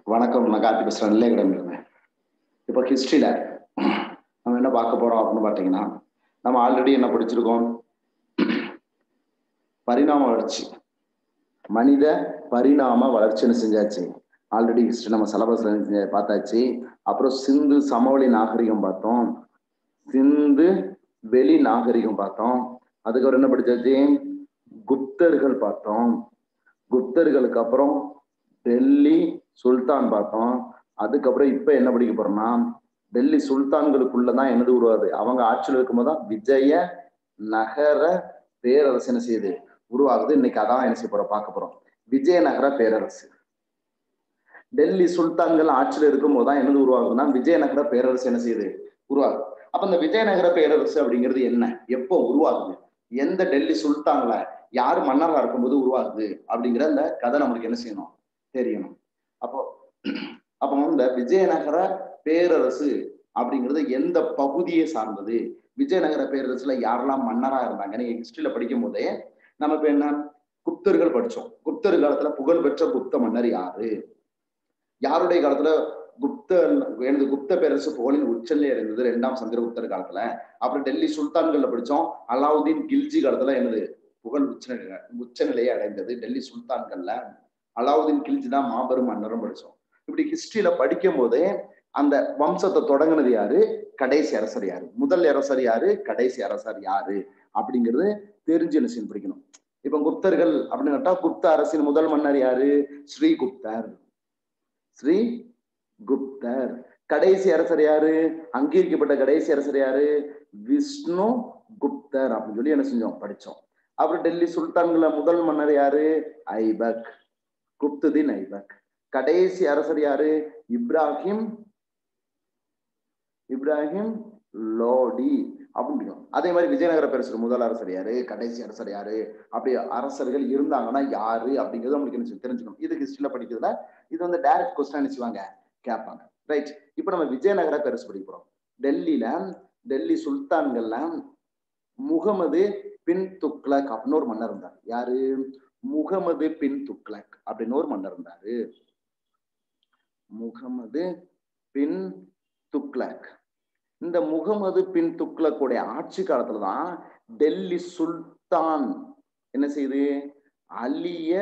வணக்கம் நான் கார்த்தி பேசுறேன் நெல்லை அகாடமி இருந்தேன் இப்போ ஹிஸ்டரியில நம்ம என்ன பார்க்க போறோம் அப்படின்னு பார்த்தீங்கன்னா நம்ம ஆல்ரெடி என்ன படிச்சிருக்கோம் பரிணாம வளர்ச்சி மனித பரிணாம வளர்ச்சின்னு செஞ்சாச்சு ஆல்ரெடி ஹிஸ்டரி நம்ம சிலபஸ்ல பார்த்தாச்சு அப்புறம் சிந்து சமவெளி நாகரிகம் பார்த்தோம் சிந்து வெளி நாகரிகம் பார்த்தோம் அதுக்கப்புறம் என்ன படிச்சாச்சு குப்தர்கள் பார்த்தோம் குப்தர்களுக்கு அப்புறம் டெல்லி சுல்தான் பார்த்தோம் அதுக்கப்புறம் இப்ப என்ன படிக்க போறோம்னா டெல்லி சுல்தான்களுக்குள்ளதான் என்னது உருவாது அவங்க ஆட்சியில் இருக்கும்போது தான் விஜய நகர பேரரசு என்ன செய்யுது உருவாகுது இன்னைக்கு அதான் என்ன செய்ய போறோம் பார்க்க போறோம் விஜயநகர பேரரசு டெல்லி சுல்தான்கள் ஆட்சியில் இருக்கும்போது தான் என்னது உருவாகுதுன்னா விஜயநகர பேரரசு என்ன செய்யுது உருவாகுது அப்ப இந்த விஜயநகர பேரரசு அப்படிங்கிறது என்ன எப்போ உருவாகுது எந்த டெல்லி சுல்தான்ல யார் மன்னராக இருக்கும்போது உருவாகுது அப்படிங்கிற அந்த கதை நம்மளுக்கு என்ன செய்யணும் தெரியணும் அப்போ அப்போ இந்த விஜயநகர பேரரசு அப்படிங்கிறது எந்த பகுதியை சார்ந்தது விஜயநகர பேரரசுல யாரெல்லாம் மன்னரா இருந்தாங்க நீங்க ஹிஸ்டரியில படிக்கும் போதே நம்ம இப்ப என்ன குப்தர்கள் படிச்சோம் குப்தர் காலத்துல புகழ்பெற்ற குப்த மன்னர் யாரு யாருடைய காலத்துல குப்த எனது குப்த பேரரசு புகழின் உச்சநிலை அடைந்தது ரெண்டாம் சந்திரகுப்தர் காலத்துல அப்புறம் டெல்லி சுல்தான்கள்ல படிச்சோம் அலாவுதீன் கில்ஜி காலத்துல எனது புகழ் உச்சநிலை உச்சநிலையை அடைந்தது டெல்லி சுல்தான்கள்ல அலாவுதீன் கில்ஜி தான் மாபெரும் மன்னரும் படிச்சோம் இப்படி ஹிஸ்டரியில படிக்கும் போதே அந்த வம்சத்தை தொடங்கினது யாரு கடைசி அரசர் யாரு முதல் அரசர் யாரு கடைசி அரசர் யாரு அப்படிங்கிறது தெரிஞ்சு என்ன செய்யணும் படிக்கணும் இப்ப குப்தர்கள் அப்படின்னு கேட்டா குப்த அரசின் முதல் மன்னர் யாரு ஸ்ரீகுப்தர் ஸ்ரீ குப்தர் கடைசி அரசர் யாரு அங்கீகரிக்கப்பட்ட கடைசி அரசர் யாரு விஷ்ணு குப்தர் அப்படின்னு சொல்லி என்ன செஞ்சோம் படிச்சோம் அப்புறம் டெல்லி சுல்தான்கள முதல் மன்னர் யாரு ஐபக் குப்துதீன் ஐபக் கடைசி அரசர் யாரு இப்ராஹிம் இப்ராஹிம் லோடி அப்படின்னு அதே மாதிரி விஜயநகர பேரரசர் முதல் அரசர் யாரு கடைசி அரசர் யாரு அப்படி அரசர்கள் இருந்தாங்கன்னா யாரு அப்படிங்கிறது நம்மளுக்கு என்ன தெரிஞ்சுக்கணும் இது ஹிஸ்டரியில படிக்கிறதுல இது வந்து டைரக்ட் கொஸ்டின் நினைச்சுவாங்க கேட்பாங்க ரைட் இப்போ நம்ம விஜயநகர பேரரசு படிக்க போறோம் டெல்லியில டெல்லி சுல்தான்கள்ல முகமது பின் துக்லக் அப்படின்னு ஒரு மன்னர் இருந்தார் யாரு முகமது பின் துக்லக் அப்படின்னு ஒரு மன்னர் இருந்தாரு முகமது பின் துக்லக் இந்த முகமது பின் துக்லக்குடைய ஆட்சி காலத்துல தான் டெல்லி சுல்தான் என்ன செய்யுது அலிய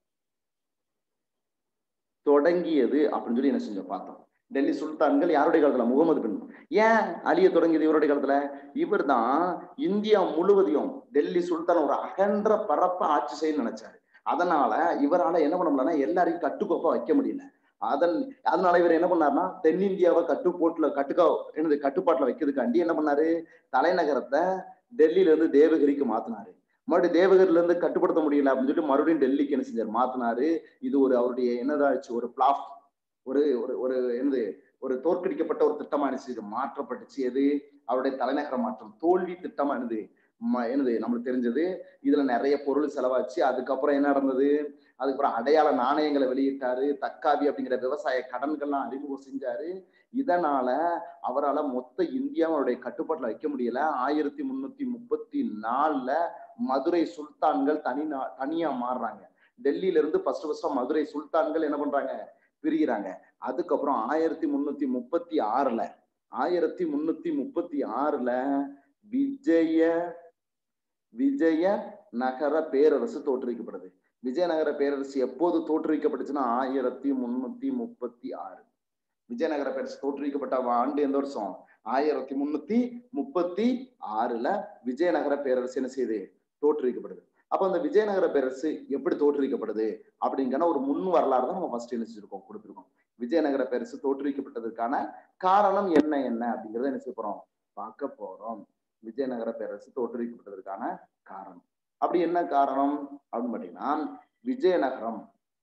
தொடங்கியது அப்படின்னு சொல்லி என்ன செஞ்சோம் பார்த்தோம் டெல்லி சுல்தான்கள் யாருடைய காலத்துல முகமது பின் ஏன் அழிய தொடங்கியது இவருடைய காலத்துல இவர் தான் இந்தியா முழுவதையும் டெல்லி சுல்தான் ஒரு அகன்ற பரப்ப ஆட்சி செய்ய நினைச்சாரு அதனால இவரால என்ன பண்ண முடியலன்னா எல்லாரையும் கட்டுக்கோப்பா வைக்க முடியல அதன் அதனால இவர் என்ன பண்ணாருன்னா தென்னிந்தியாவை கட்டுப்போட்டுல கட்டுக்கா என்னது கட்டுப்பாட்டுல வைக்கிறதுக்காண்டி என்ன பண்ணாரு தலைநகரத்தை டெல்லியில இருந்து தேவகிரிக்கு மாத்தினாரு மறுபடியும் தேவகிரில இருந்து கட்டுப்படுத்த முடியல அப்படின்னு சொல்லிட்டு மறுபடியும் டெல்லிக்கு என்ன செஞ்சாரு மாத்தினாரு இது ஒரு அவருடைய என்னதாச்சு ஒரு பிளாப் ஒரு ஒரு ஒரு என்னது ஒரு தோற்கடிக்கப்பட்ட ஒரு திட்டமா என்ன மாற்றப்பட்டுச்சு எது அவருடைய தலைநகர மாற்றம் தோல்வி திட்டமா என்னது என்னது நம்மளுக்கு தெரிஞ்சது இதுல நிறைய பொருள் செலவாச்சு அதுக்கப்புறம் என்ன நடந்தது அதுக்கப்புறம் அடையாள நாணயங்களை வெளியிட்டாரு தக்காவி அப்படிங்கிற விவசாய கடன்கள்லாம் அறிமுகம் செஞ்சாரு இதனால அவரால் மொத்த இந்தியாவுடைய கட்டுப்பாட்டுல வைக்க முடியல ஆயிரத்தி முன்னூத்தி முப்பத்தி நாலுல மதுரை சுல்தான்கள் தனி தனியா மாறுறாங்க டெல்லியில இருந்து ஃபர்ஸ்ட் ஃபர்ஸ்டா மதுரை சுல்தான்கள் என்ன பண்றாங்க பிரிகிறாங்க அதுக்கப்புறம் ஆயிரத்தி முன்னூத்தி முப்பத்தி ஆறுல ஆயிரத்தி முன்னூத்தி முப்பத்தி ஆறுல விஜய விஜய நகர பேரரசு தோற்றுவிக்கப்படுது விஜயநகர பேரரசு எப்போது தோற்றுவிக்கப்பட்டுச்சுன்னா ஆயிரத்தி முன்னூத்தி முப்பத்தி ஆறு விஜயநகர பேரரசு தோற்றுவிக்கப்பட்ட ஆண்டு எந்த வருஷம் ஆயிரத்தி முன்னூத்தி முப்பத்தி ஆறுல விஜயநகர பேரரசு என்ன செய்யுது தோற்றுவிக்கப்படுது அப்ப அந்த விஜயநகர பேரரசு எப்படி தோற்றுவிக்கப்படுது அப்படிங்கிற ஒரு முன் வரலாறு தான் நம்ம ஃபர்ஸ்ட் என்ன செஞ்சிருக்கோம் கொடுத்துருக்கோம் விஜயநகர பேரரசு தோற்றுவிக்கப்பட்டதற்கான காரணம் என்ன என்ன அப்படிங்கறத என்ன செய்ய போறோம் பார்க்க போறோம் விஜயநகர பேரரசு தோற்றுவிக்கப்பட்டதற்கான காரணம் அப்படி என்ன காரணம் அப்படின்னு பாத்தீங்கன்னா விஜயநகரம்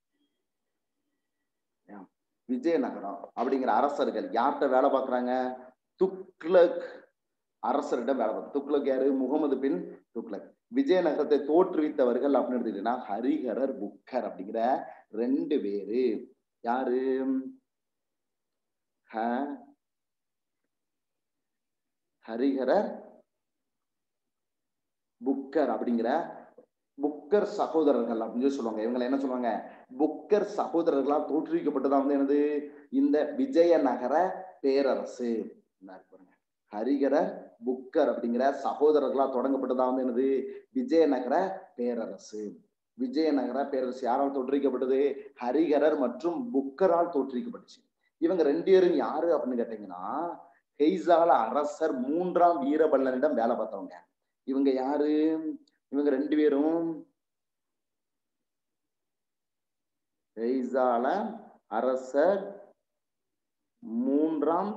விஜயநகரம் அப்படிங்கிற அரசர்கள் யார்கிட்ட வேலை பார்க்குறாங்க துக்லக் அரசரிடம் வேலை பார்க்க துக்லக் யாரு முகமது பின் துக்லக் விஜயநகரத்தை தோற்றுவித்தவர்கள் அப்படின்னு எடுத்துக்கிட்டீங்கன்னா ஹரிஹரர் புக்கர் அப்படிங்கிற ரெண்டு பேரு யாரு ஹரிஹரர் புக்கர் அப்படிங்கிற புக்கர் சகோதரர்கள் அப்படின்னு சொல்லி சொல்லுவாங்க இவங்களை என்ன சொல்லுவாங்க புக்கர் சகோதரர்களால் தோற்றுவிக்கப்பட்டதா வந்து என்னது இந்த விஜயநகர பேரரசு இந்தா இருக்கு பாருங்க ஹரிகரர் புக்கர் அப்படிங்கிற சகோதரர்களால் தொடங்கப்பட்டதா வந்து என்னது விஜயநகர பேரரசு விஜயநகர பேரரசு யாரால் தோற்றுவிக்கப்பட்டது ஹரிகரர் மற்றும் புக்கரால் தோற்றுவிக்கப்பட்டுச்சு இவங்க ரெண்டு பேரும் யாரு அப்படின்னு கேட்டீங்கன்னா ஹெய்சால அரசர் மூன்றாம் வீரபல்லனிடம் வேலை பார்த்தவங்க இவங்க யாரு இவங்க ரெண்டு பேரும் ஹெய்சால அரசர் மூன்றாம்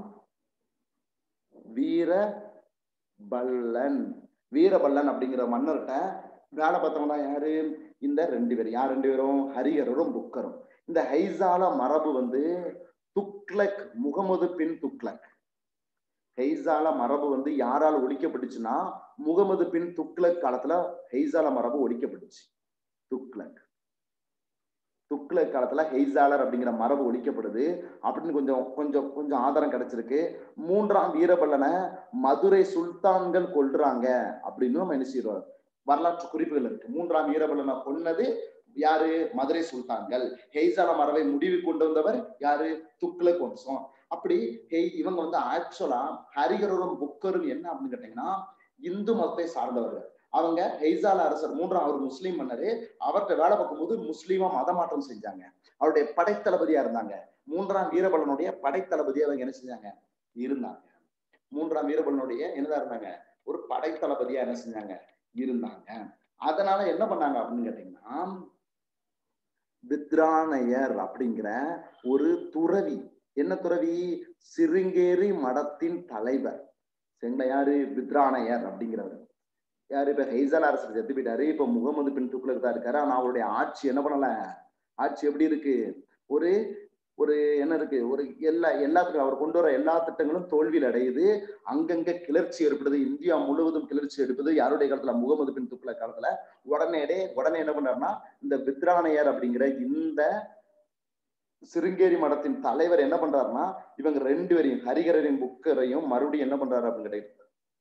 வீரபல்லன் வீரபல்லன் அப்படிங்கிற மன்னர்கிட்ட வேலை பார்த்தவங்க தான் யாரு இந்த ரெண்டு பேரும் யார் ரெண்டு பேரும் ஹரிகரரும் புக்கரும் இந்த ஹைசால மரபு வந்து துக்ளக் முகமது பின் துக்ளக் ஹெய்சால மரபு வந்து யாரால் ஒழிக்கப்பட்டுச்சுன்னா முகமது பின் துக்ளக் காலத்துல ஹெய்சால மரபு ஒழிக்கப்பட்டுச்சு துக்ளக் துக்ளக் காலத்துல ஹெய்சாலர் அப்படிங்கிற மரபு ஒழிக்கப்படுது அப்படின்னு கொஞ்சம் கொஞ்சம் கொஞ்சம் ஆதாரம் கிடைச்சிருக்கு மூன்றாம் வீரபல்லனை மதுரை சுல்தான்கள் கொல்றாங்க அப்படின்னு நம்ம என்ன செய்யறோம் வரலாற்று குறிப்புகள் இருக்கு மூன்றாம் வீரபல்லனை கொன்னது யாரு மதுரை சுல்தான்கள் ஹெய்சால மரபை முடிவு கொண்டு வந்தவர் யாரு துக்ளக் வம்சம் அப்படி ஹெய் இவங்க வந்து ஆக்சுவலா ஹரிகரரும் புக்கரும் என்ன அப்படின்னு கேட்டீங்கன்னா இந்து மதத்தை சார்ந்தவர்கள் அவங்க ஹெய்சால அரசர் மூன்றாம் அவர் முஸ்லீம் மன்னரு அவர்கிட்ட வேலை பார்க்கும்போது முஸ்லீமா மதமாற்றம் செஞ்சாங்க அவருடைய படைத்தளபதியா இருந்தாங்க மூன்றாம் வீரபலனுடைய படைத்தளபதியா அவங்க என்ன செஞ்சாங்க இருந்தாங்க மூன்றாம் வீரபலனுடைய என்னதான் இருந்தாங்க ஒரு படைத்தளபதியா என்ன செஞ்சாங்க இருந்தாங்க அதனால என்ன பண்ணாங்க அப்படின்னு கேட்டீங்கன்னா வித்ராணையர் அப்படிங்கிற ஒரு துறவி என்ன துறவி சிருங்கேரி மடத்தின் தலைவர் சரிங்களா யாரு வித்ராணையர் அப்படிங்கிறவர் யாரு இப்ப ஹெய்சல் அரசர் செத்து போயிட்டாரு இப்ப முகமது பின் துக்ளக் தான் இருக்காரு ஆனா அவருடைய ஆட்சி என்ன பண்ணல ஆட்சி எப்படி இருக்கு ஒரு ஒரு என்ன இருக்கு ஒரு எல்லா எல்லாத்துக்கும் அவர் கொண்டு வர எல்லா திட்டங்களும் தோல்வியில் அடையுது அங்கங்க கிளர்ச்சி ஏற்படுது இந்தியா முழுவதும் கிளர்ச்சி எடுப்பது யாருடைய காலத்துல முகமது பின் துக்ளக் காலத்துல உடனே உடனே என்ன பண்றாருன்னா இந்த வித்ராணையர் அப்படிங்கிற இந்த சிருங்கேரி மடத்தின் தலைவர் என்ன பண்றாருன்னா இவங்க ரெண்டு பேரையும் ஹரிகரையும் புக்கரையும் மறுபடியும் என்ன பண்றாரு அப்படின்னு கிடையாது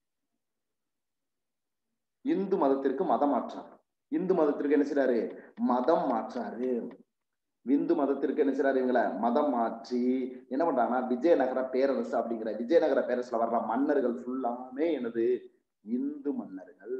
இந்து மதத்திற்கு மதம் மாற்றாரு இந்து மதத்திற்கு என்ன செய்றாரு மதம் மாற்றாரு இந்து மதத்திற்கு என்ன செய்றாரு இவங்கள மதம் மாற்றி என்ன பண்றாங்கன்னா விஜயநகர பேரரசு அப்படிங்கிற விஜயநகர பேரரசுல வர்ற மன்னர்கள் ஃபுல்லாமே என்னது இந்து மன்னர்கள்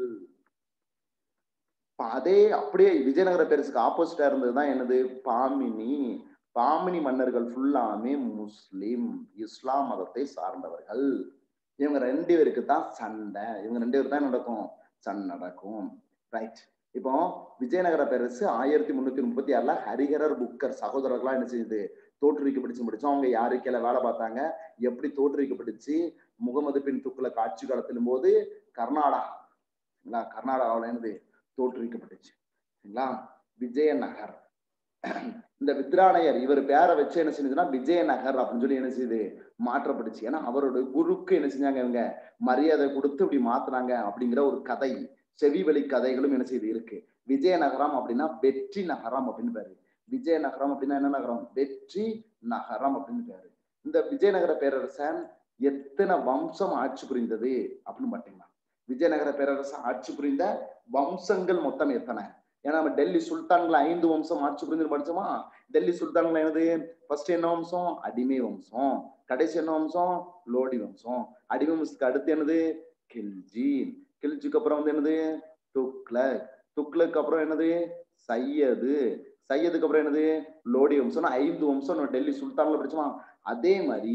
அதே அப்படியே விஜயநகர பேரரசுக்கு ஆப்போசிட்டா இருந்ததுதான் என்னது பாமினி பாமினி மன்னர்கள் ஃபுல்லாமே முஸ்லிம் இஸ்லாம் மதத்தை சார்ந்தவர்கள் இவங்க ரெண்டு பேருக்கு தான் சண்டை இவங்க ரெண்டு பேருக்கு தான் நடக்கும் சண்டை நடக்கும் ரைட் இப்போ விஜயநகர பேரரசு ஆயிரத்தி முன்னூத்தி முப்பத்தி ஆறுல ஹரிஹரர் புக்கர் சகோதரர்களா என்ன செய்யுது தோற்றுவிக்கப்பட்டுச்சு முடிச்சோம் அவங்க யாரு கீழே வேலை பார்த்தாங்க எப்படி தோற்றுவிக்கப்பட்டுச்சு முகமது பின் துக்குலக் ஆட்சி காலத்திலும் போது கர்நாடகா கர்நாடகாவில் என்னது தோற்றுவிக்கப்பட்டுச்சு சரிங்களா விஜயநகர் இந்த வித்ராணையர் இவர் பேரை வச்சு என்ன செஞ்சதுன்னா விஜயநகர் அப்படின்னு சொல்லி என்ன செய்யுது மாற்றப்பட்டுச்சு ஏன்னா அவரோட குருக்கு என்ன செஞ்சாங்க இவங்க மரியாதை கொடுத்து இப்படி மாத்துனாங்க அப்படிங்கிற ஒரு கதை செவி வழி கதைகளும் என்ன செய்து இருக்கு விஜயநகரம் அப்படின்னா வெற்றி நகரம் அப்படின்னு பேரு விஜயநகரம் அப்படின்னா என்ன நகரம் வெற்றி நகரம் அப்படின்னு பேரு இந்த விஜயநகர பேரரசன் எத்தனை வம்சம் ஆட்சி புரிந்தது அப்படின்னு பாத்தீங்கன்னா விஜயநகர பேரரசன் ஆட்சி புரிந்த வம்சங்கள் மொத்தம் எத்தனை ஏன்னா நம்ம டெல்லி சுல்தான்கள் ஐந்து வம்சம் ஆட்சி புரிந்து படிச்சோமா டெல்லி சுல்தான்கள் என்னது ஃபர்ஸ்ட் என்ன வம்சம் அடிமை வம்சம் கடைசி என்ன வம்சம் லோடி வம்சம் அடிமை வம்சத்துக்கு அடுத்து என்னது கில்ஜி கில்ஜிக்கு அப்புறம் வந்து என்னது துக்ளக் துக்ளக்கு அப்புறம் என்னது சையது சையதுக்கு அப்புறம் என்னது லோடி வம்சம் ஐந்து வம்சம் நம்ம டெல்லி சுல்தான்ல படிச்சோமா அதே மாதிரி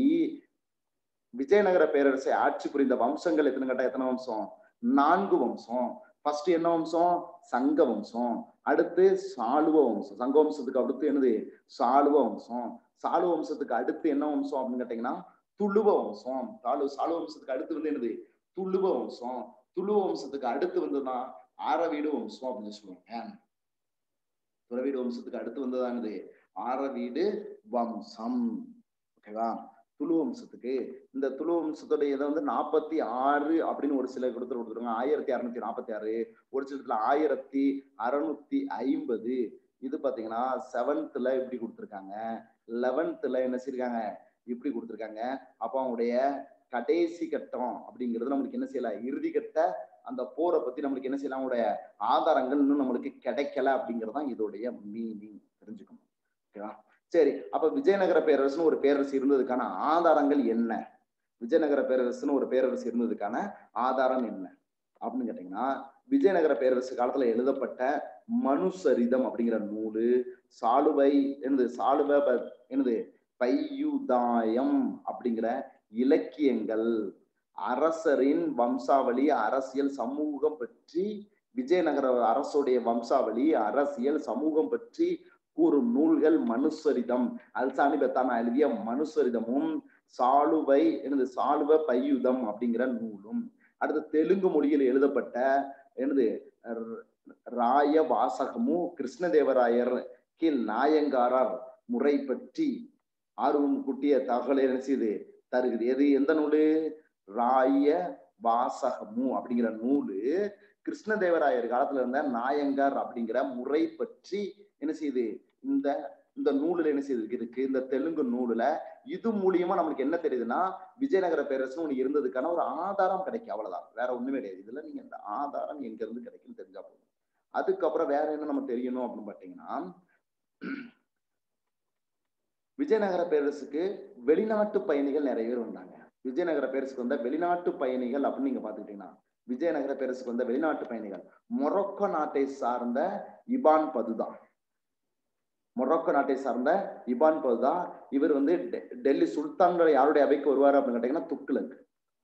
விஜயநகர பேரரசை ஆட்சி புரிந்த வம்சங்கள் எத்தனை கட்ட எத்தனை வம்சம் நான்கு வம்சம் ஃபர்ஸ்ட் என்ன வம்சம் சங்க வம்சம் அடுத்து சாளுவ வம்சம் சங்க வம்சத்துக்கு அடுத்து என்னது சாளுவ வம்சம் சாளுவ வம்சத்துக்கு அடுத்து என்ன வம்சம் அப்படின்னு கேட்டீங்கன்னா துளுவ வம்சம் சாலு சாளுவ வம்சத்துக்கு அடுத்து வந்து என்னது துளுவ வம்சம் துளுவ வம்சத்துக்கு அடுத்து வந்ததுன்னா ஆரவீடு வம்சம் அப்படின்னு சொல்லுவாங்க துறவீடு வம்சத்துக்கு அடுத்து வந்ததுதான் என்னது ஆரவீடு வம்சம் ஓகேவா துளு வம்சத்துக்கு இந்த துளு வம்சத்தோட இதை வந்து நாற்பத்தி ஆறு அப்படின்னு ஒரு சில கொடுத்து கொடுத்துருவாங்க ஆயிரத்தி அறுநூத்தி நாற்பத்தி ஆறு ஒரு சிலத்துல ஆயிரத்தி அறுநூத்தி ஐம்பது இது பாத்தீங்கன்னா செவன்த்ல இப்படி கொடுத்துருக்காங்க லெவன்த்ல என்ன செய்யிருக்காங்க இப்படி கொடுத்துருக்காங்க அப்போ அவங்களுடைய கடைசி கட்டம் அப்படிங்கிறது நம்மளுக்கு என்ன செய்யலாம் இறுதி கட்ட அந்த போரை பத்தி நம்மளுக்கு என்ன செய்யலாம் அவங்களுடைய ஆதாரங்கள் இன்னும் நம்மளுக்கு கிடைக்கல அப்படிங்கிறது தான் இதோடைய மீனிங் தெரிஞ்சுக்கணும் ஓகேவா சரி அப்ப விஜயநகர பேரரசுன்னு ஒரு பேரரசு இருந்ததுக்கான ஆதாரங்கள் என்ன விஜயநகர பேரரசுன்னு ஒரு பேரரசு இருந்ததுக்கான ஆதாரம் என்ன அப்படின்னு கேட்டீங்கன்னா விஜயநகர பேரரசு காலத்துல எழுதப்பட்ட மனுசரிதம் அப்படிங்கிற நூலு சாலுவை என்னது சாலுவ ப- என்னது பையுதாயம் அப்படிங்கிற இலக்கியங்கள் அரசரின் வம்சாவளி அரசியல் சமூகம் பற்றி விஜயநகர அரசுடைய வம்சாவளி அரசியல் சமூகம் பற்றி கூறும் நூல்கள் மனுசரிதம் அல்சானி பெத்தானா எழுதிய மனுசரிதமும் சாலுவை எனது சாலுவ பையுதம் அப்படிங்கிற நூலும் அடுத்து தெலுங்கு மொழியில் எழுதப்பட்ட எனது ர- ராய வாசகமும் கிருஷ்ணதேவராயர் கீழ் நாயங்காரர் முறை பற்றி ஆர்வம் குட்டிய தகவலை என்ன செய்யுது தருகுது எது எந்த நூலு ராய வாசகமு அப்படிங்கிற நூலு கிருஷ்ணதேவராயர் காலத்துல இருந்த நாயங்கார் அப்படிங்கிற முறை பற்றி என்ன செய்யுது இந்த இந்த நூலுல என்ன செய்யுது இருக்கு இந்த தெலுங்கு நூலுல இது மூலியமா நம்மளுக்கு என்ன தெரியுதுன்னா விஜயநகர பேரரசு ஒண்ணு இருந்ததுக்கான ஒரு ஆதாரம் கிடைக்கும் அவ்வளவுதான் வேற ஒண்ணுமே கிடையாது இதுல நீங்க இந்த ஆதாரம் எங்க இருந்து கிடைக்குன்னு தெரிஞ்சா போதும் அதுக்கப்புறம் வேற என்ன நம்ம தெரியணும் அப்படின்னு பாத்தீங்கன்னா விஜயநகர பேரரசுக்கு வெளிநாட்டு பயணிகள் நிறைய பேர் வந்தாங்க விஜயநகர பேரரசுக்கு வந்த வெளிநாட்டு பயணிகள் அப்படின்னு நீங்க பாத்துக்கிட்டீங்கன்னா விஜயநகர பேரரசுக்கு வந்த வெளிநாட்டு பயணிகள் மொரோக்கோ நாட்டை சார்ந்த இபான் பதுதான் மொரோக்கோ நாட்டை சார்ந்த இபான் பதுதா இவர் வந்து டெ- டெல்லி சுல்தான்களை யாருடைய அவைக்கு வருவார் அப்படின்னு கேட்டீங்கன்னா துக்ளக்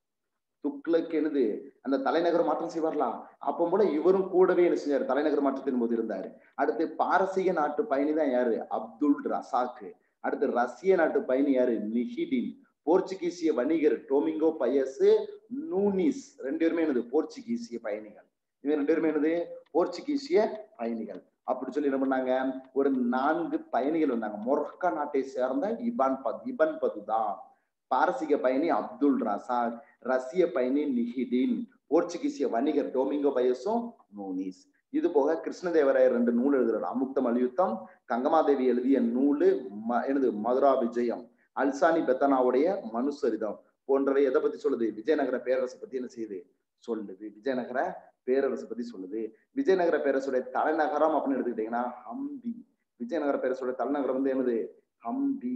துக்ளக் என்னது அந்த தலைநகர் மாற்றம் செய்வார்லாம் அப்போ போல இவரும் கூடவே என்ன செஞ்சாரு தலைநகர் மாற்றத்தின் போது இருந்தாரு அடுத்து பாரசீக நாட்டு பயணி தான் யாரு அப்துல் ரசாக்கு அடுத்து ரஷ்ய நாட்டு பயணி யாரு நிஹிடின் போர்ச்சுகீசிய வணிகர் டோமிங்கோ பயஸ் நூனிஸ் ரெண்டு பேருமே என்னது போர்ச்சுகீசிய பயணிகள் இவங்க ரெண்டு பேருமே என்னது போர்ச்சுகீசிய பயணிகள் அப்படி சொல்லி என்ன பண்ணாங்க ஒரு நான்கு பயணிகள் வந்தாங்க மொர்க்கா நாட்டை சேர்ந்த இபான் பத் இபன் பதுதா பாரசீக பயணி அப்துல் ரசாக் ரஷ்ய பயணி நிஹிடின் போர்ச்சுகீசிய வணிகர் டோமிங்கோ பயஸும் நூனிஸ் இது போக கிருஷ்ணதேவராயர் ரெண்டு நூல் எழுதுறாரு அமுக்த மல்யுத்தம் கங்கமாதேவி எழுதிய நூலு ம- எனது மதுரா விஜயம் அல்சானி பெத்தனாவுடைய மனுசரிதம் போன்றவை எதை பத்தி சொல்லுது விஜயநகர பேரரசு பத்தி என்ன செய்யுது சொல்லுது விஜயநகர பேரரசு பத்தி சொல்லுது விஜயநகர பேரரசுடைய தலைநகரம் அப்படின்னு எடுத்துக்கிட்டீங்கன்னா ஹம்பி விஜயநகர பேரரசுடைய தலைநகரம் வந்து என்னது ஹம்பி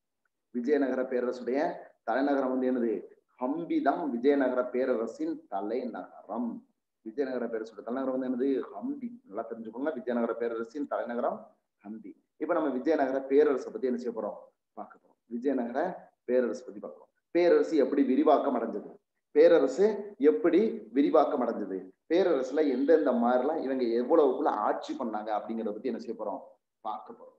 விஜயநகர பேரரசுடைய தலைநகரம் வந்து என்னது ஹம்பி தான் விஜயநகர பேரரசின் தலைநகரம் விஜயநகர பேரரசோட தலைநகரம் வந்து என்னது ஹம்பி நல்லா தெரிஞ்சுக்கோங்க விஜயநகர பேரரசின் தலைநகரம் ஹம்பி இப்ப நம்ம விஜயநகர பேரரசை பத்தி என்ன செய்ய போறோம் பார்க்க போறோம் விஜயநகர பேரரசு பத்தி பார்க்கிறோம் பேரரசு எப்படி விரிவாக்கம் அடைஞ்சது பேரரசு எப்படி விரிவாக்கம் அடைஞ்சது பேரரசுல எந்தெந்த மாதிரிலாம் இவங்க எவ்வளவுக்குள்ள ஆட்சி பண்ணாங்க அப்படிங்கறத பத்தி என்ன செய்ய போறோம் பார்க்க போறோம்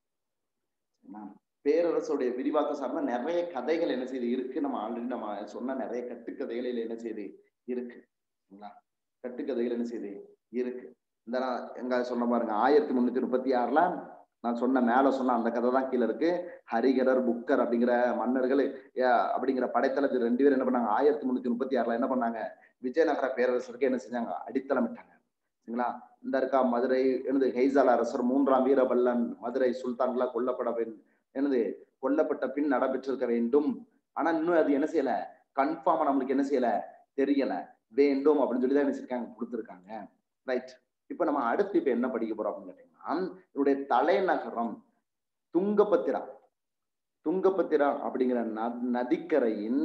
சரிங்களா? பேரரசுடைய விரிவாக்கம் சார்ந்த நிறைய கதைகள் என்ன செய்யுது இருக்கு நம்ம ஆல்ரெடி நம்ம சொன்ன நிறைய கட்டுக்கதைகள் என்ன செய்யுது இருக்கு சரிங்களா? கட்டுக்கதைகள் என்ன செய்யுது இருக்கு இந்த நான் எங்க சொன்ன பாருங்க ஆயிரத்தி முன்னூத்தி முப்பத்தி ஆறுல நான் சொன்ன மேல சொன்ன அந்த கதை தான் கீழே இருக்கு ஹரிகரர் புக்கர் அப்படிங்கிற மன்னர்கள் ஏ- அப்படிங்கிற படைத்தளத்து ரெண்டு பேரும் என்ன பண்ணாங்க ஆயிரத்தி முன்னூத்தி முப்பத்தி ஆறுல என்ன பண்ணாங்க விஜயநகர பேரரசருக்கு என்ன செஞ்சாங்க அடித்தளமிட்டாங்க சரிங்களா இந்த இருக்கா மதுரை எனது ஹெய்சால அரசர் மூன்றாம் வீரபல்லன் மதுரை சுல்தான்களா கொல்லப்பட வேண்டும் எனது கொல்லப்பட்ட பின் நடைபெற்றிருக்க வேண்டும் ஆனா இன்னும் அது என்ன செய்யல கன்ஃபார்மா நம்மளுக்கு என்ன செய்யல தெரியல வேண்டும் அப்படின்னு சொல்லி தான் என்ன செஞ்சிருக்காங்க கொடுத்துருக்காங்க ரைட் இப்ப நம்ம அடுத்து இப்ப என்ன படிக்க போறோம் அப்படின்னு கேட்டீங்கன்னா இவருடைய தலைநகரம் துங்கபத்திரா துங்கபத்திரா அப்படிங்கிற ந- நதிக்கரையின்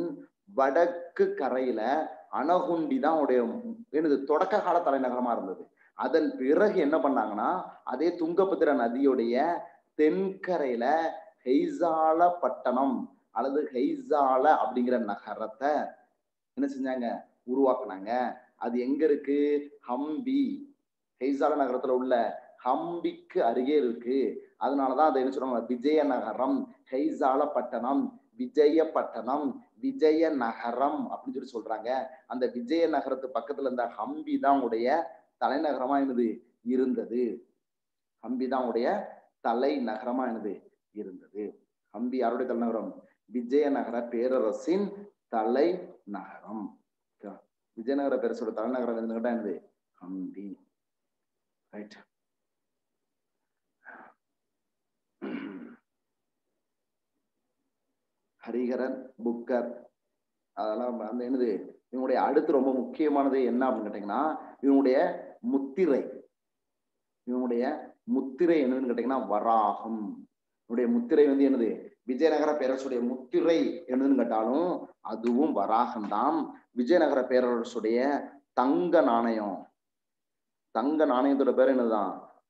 வடக்கு கரையில அணகுண்டி தான் அவருடைய எனது தொடக்க கால தலைநகரமா இருந்தது அதன் பிறகு என்ன பண்ணாங்கன்னா அதே துங்கபத்திரா நதியுடைய தென்கரையில ஹெய்சால பட்டணம் அல்லது ஹெய்சால அப்படிங்கிற நகரத்தை என்ன செஞ்சாங்க உருவாக்குனாங்க அது எங்க இருக்கு ஹம்பி ஹெய்சால நகரத்துல உள்ள ஹம்பிக்கு அருகே இருக்கு அதனாலதான் அதை என்ன சொல்றாங்க விஜய நகரம் ஹெய்சால பட்டணம் விஜய பட்டணம் விஜய நகரம் அப்படின்னு சொல்லி சொல்றாங்க அந்த விஜய நகரத்து பக்கத்துல இருந்த ஹம்பி தான் உடைய தலைநகரமா என்னது இருந்தது ஹம்பி தான் உடைய தலைநகரமா என்னது இருந்தது ஹம்பி யாருடைய தலைநகரம் விஜயநகர பேரரசின் தலைநகரம் ஓகேவா? விஜயநகர பேரரசோட தலைநகரம் எதுன்னு என்னது ஹம்பி ரைட் ஹரிஹரன் புக்கர் அதெல்லாம் அந்த என்னது இவனுடைய அடுத்து ரொம்ப முக்கியமானது என்ன அப்படின்னு கேட்டீங்கன்னா இவனுடைய முத்திரை இவனுடைய முத்திரை என்னன்னு கேட்டீங்கன்னா வராகம் உடைய முத்திரை வந்து என்னது விஜயநகர பேரரசுடைய முத்திரை என்னதுன்னு கேட்டாலும் அதுவும் வராகம்தான் விஜயநகர பேரரசுடைய தங்க நாணயம் தங்க நாணயத்தோட பேர் என்னதான்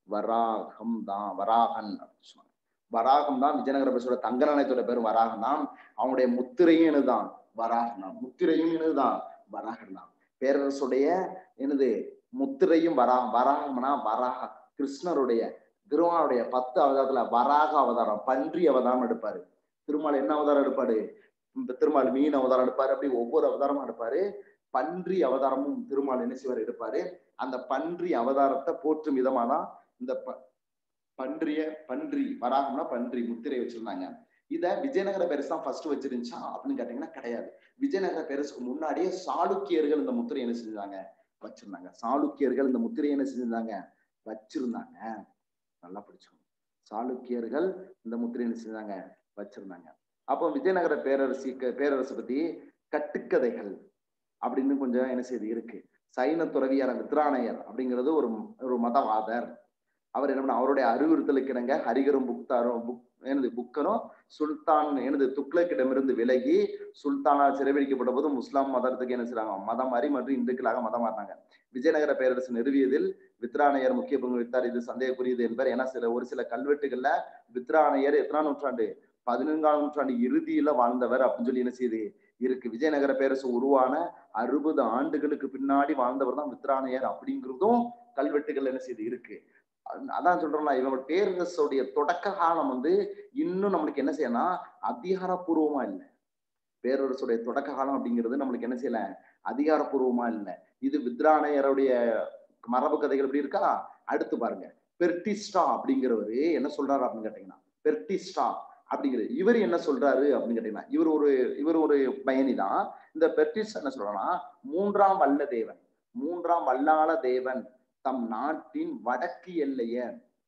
வராகம் தான் வராகன் அப்படின்னு சொன்னாங்க வராகம் தான் விஜயநகர பேரரசோட தங்க நாணயத்தோட பேர் வராகம் தான் அவனுடைய முத்திரையும் என்னதுதான் வராகம் தான் முத்திரையும் என்னதுதான் வராகம் தான் பேரரசுடைய என்னது முத்திரையும் வரா வராகம்னா வராக கிருஷ்ணருடைய திருமாலுடைய பத்து அவதாரத்துல வராக அவதாரம் பன்றி அவதாரம் எடுப்பாரு திருமால் என்ன அவதாரம் எடுப்பாரு இந்த திருமால் மீன் அவதாரம் எடுப்பாரு அப்படி ஒவ்வொரு அவதாரமும் எடுப்பாரு பன்றி அவதாரமும் திருமால் என்ன செய்வார் எடுப்பாரு அந்த பன்றி அவதாரத்தை போற்றும் விதமா தான் இந்த ப- பன்றிய பன்றி வராகம்னா பன்றி முத்திரை வச்சிருந்தாங்க இத விஜயநகர பேரரசு தான் ஃபர்ஸ்ட் வச்சிருந்துச்சா அப்படின்னு கேட்டீங்கன்னா கிடையாது விஜயநகர பேரரசுக்கு முன்னாடியே சாளுக்கியர்கள் இந்த முத்திரை என்ன செஞ்சாங்க வச்சிருந்தாங்க சாளுக்கியர்கள் இந்த முத்திரையை என்ன செஞ்சிருந்தாங்க வச்சிருந்தாங்க நல்லா படிச்சுக்கணும் சாளுக்கியர்கள் இந்த முத்திரை என்ன செஞ்சாங்க வச்சிருந்தாங்க அப்போ விஜயநகர பேரரசி பேரரசு பத்தி கட்டுக்கதைகள் அப்படின்னு கொஞ்சம் என்ன செய்யுது இருக்கு சைன துறவியார் வித்ராணையர் அப்படிங்கிறது ஒரு ஒரு மதவாதர் அவர் என்ன பண்ண அவருடைய அறிவுறுத்தலுக்கு இணங்க ஹரிகரும் புக்தாரும் புக் எனது புக்கரும் சுல்தான் எனது துக்ளக்கிடமிருந்து விலகி சுல்தானால் சிறைபிடிக்கப்பட்ட போது முஸ்லாம் மதத்துக்கு என்ன செய்றாங்க மதம் மாறி மற்றும் இந்துக்களாக மதம் மாறினாங்க விஜயநகர பேரரசு நிறுவியதில் வித்ராணையர் முக்கிய பங்கு வைத்தார் இது சந்தேகக்குரியது என்பர் ஏன்னா சில ஒரு சில கல்வெட்டுகள்ல வித்ராணையர் எத்தனாம் நூற்றாண்டு பதினொன்றாம் நூற்றாண்டு இறுதியில வாழ்ந்தவர் அப்படின்னு சொல்லி என்ன செய்யுது இருக்கு விஜயநகர பேரரசு உருவான அறுபது ஆண்டுகளுக்கு பின்னாடி வாழ்ந்தவர் தான் வித்ராணையர் அப்படிங்கிறதும் கல்வெட்டுகள் என்ன செய்யுது இருக்கு அ- அதான் சொல்றோம்ல இவங்க பேரரசுடைய தொடக்க காலம் வந்து இன்னும் நம்மளுக்கு என்ன செய்யணும் அதிகாரப்பூர்வமா இல்லை பேரரசுடைய தொடக்க காலம் அப்படிங்கிறது நம்மளுக்கு என்ன செய்யல அதிகாரப்பூர்வமா இல்லை இது வித்ராணையருடைய மரபு கதைகள் எப்படி இருக்கா அடுத்து பாருங்க பெர்டிஸ்டா அப்படிங்கிறவரு என்ன சொல்றாரு அப்படின்னு கேட்டீங்கன்னா பெர்டிஸ்டா அப்படிங்கிறது இவர் என்ன சொல்றாரு அப்படின்னு கேட்டீங்கன்னா இவர் ஒரு இவர் ஒரு பயணி தான் இந்த பெர்டிஸ்டா என்ன சொல்றாருன்னா மூன்றாம் வல்ல தேவன் மூன்றாம் வல்லாள தேவன் தம் நாட்டின் வடக்கு எல்லைய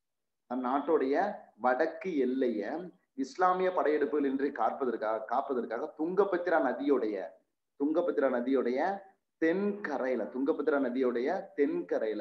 தம் நாட்டுடைய வடக்கு எல்லைய இஸ்லாமிய படையெடுப்புகள் இன்றி காப்பதற்காக காப்பதற்காக துங்கபத்திரா நதியுடைய துங்கபத்திரா நதியுடைய தென்கரையில துங்கபத்திரா நதியுடைய தென்கரையில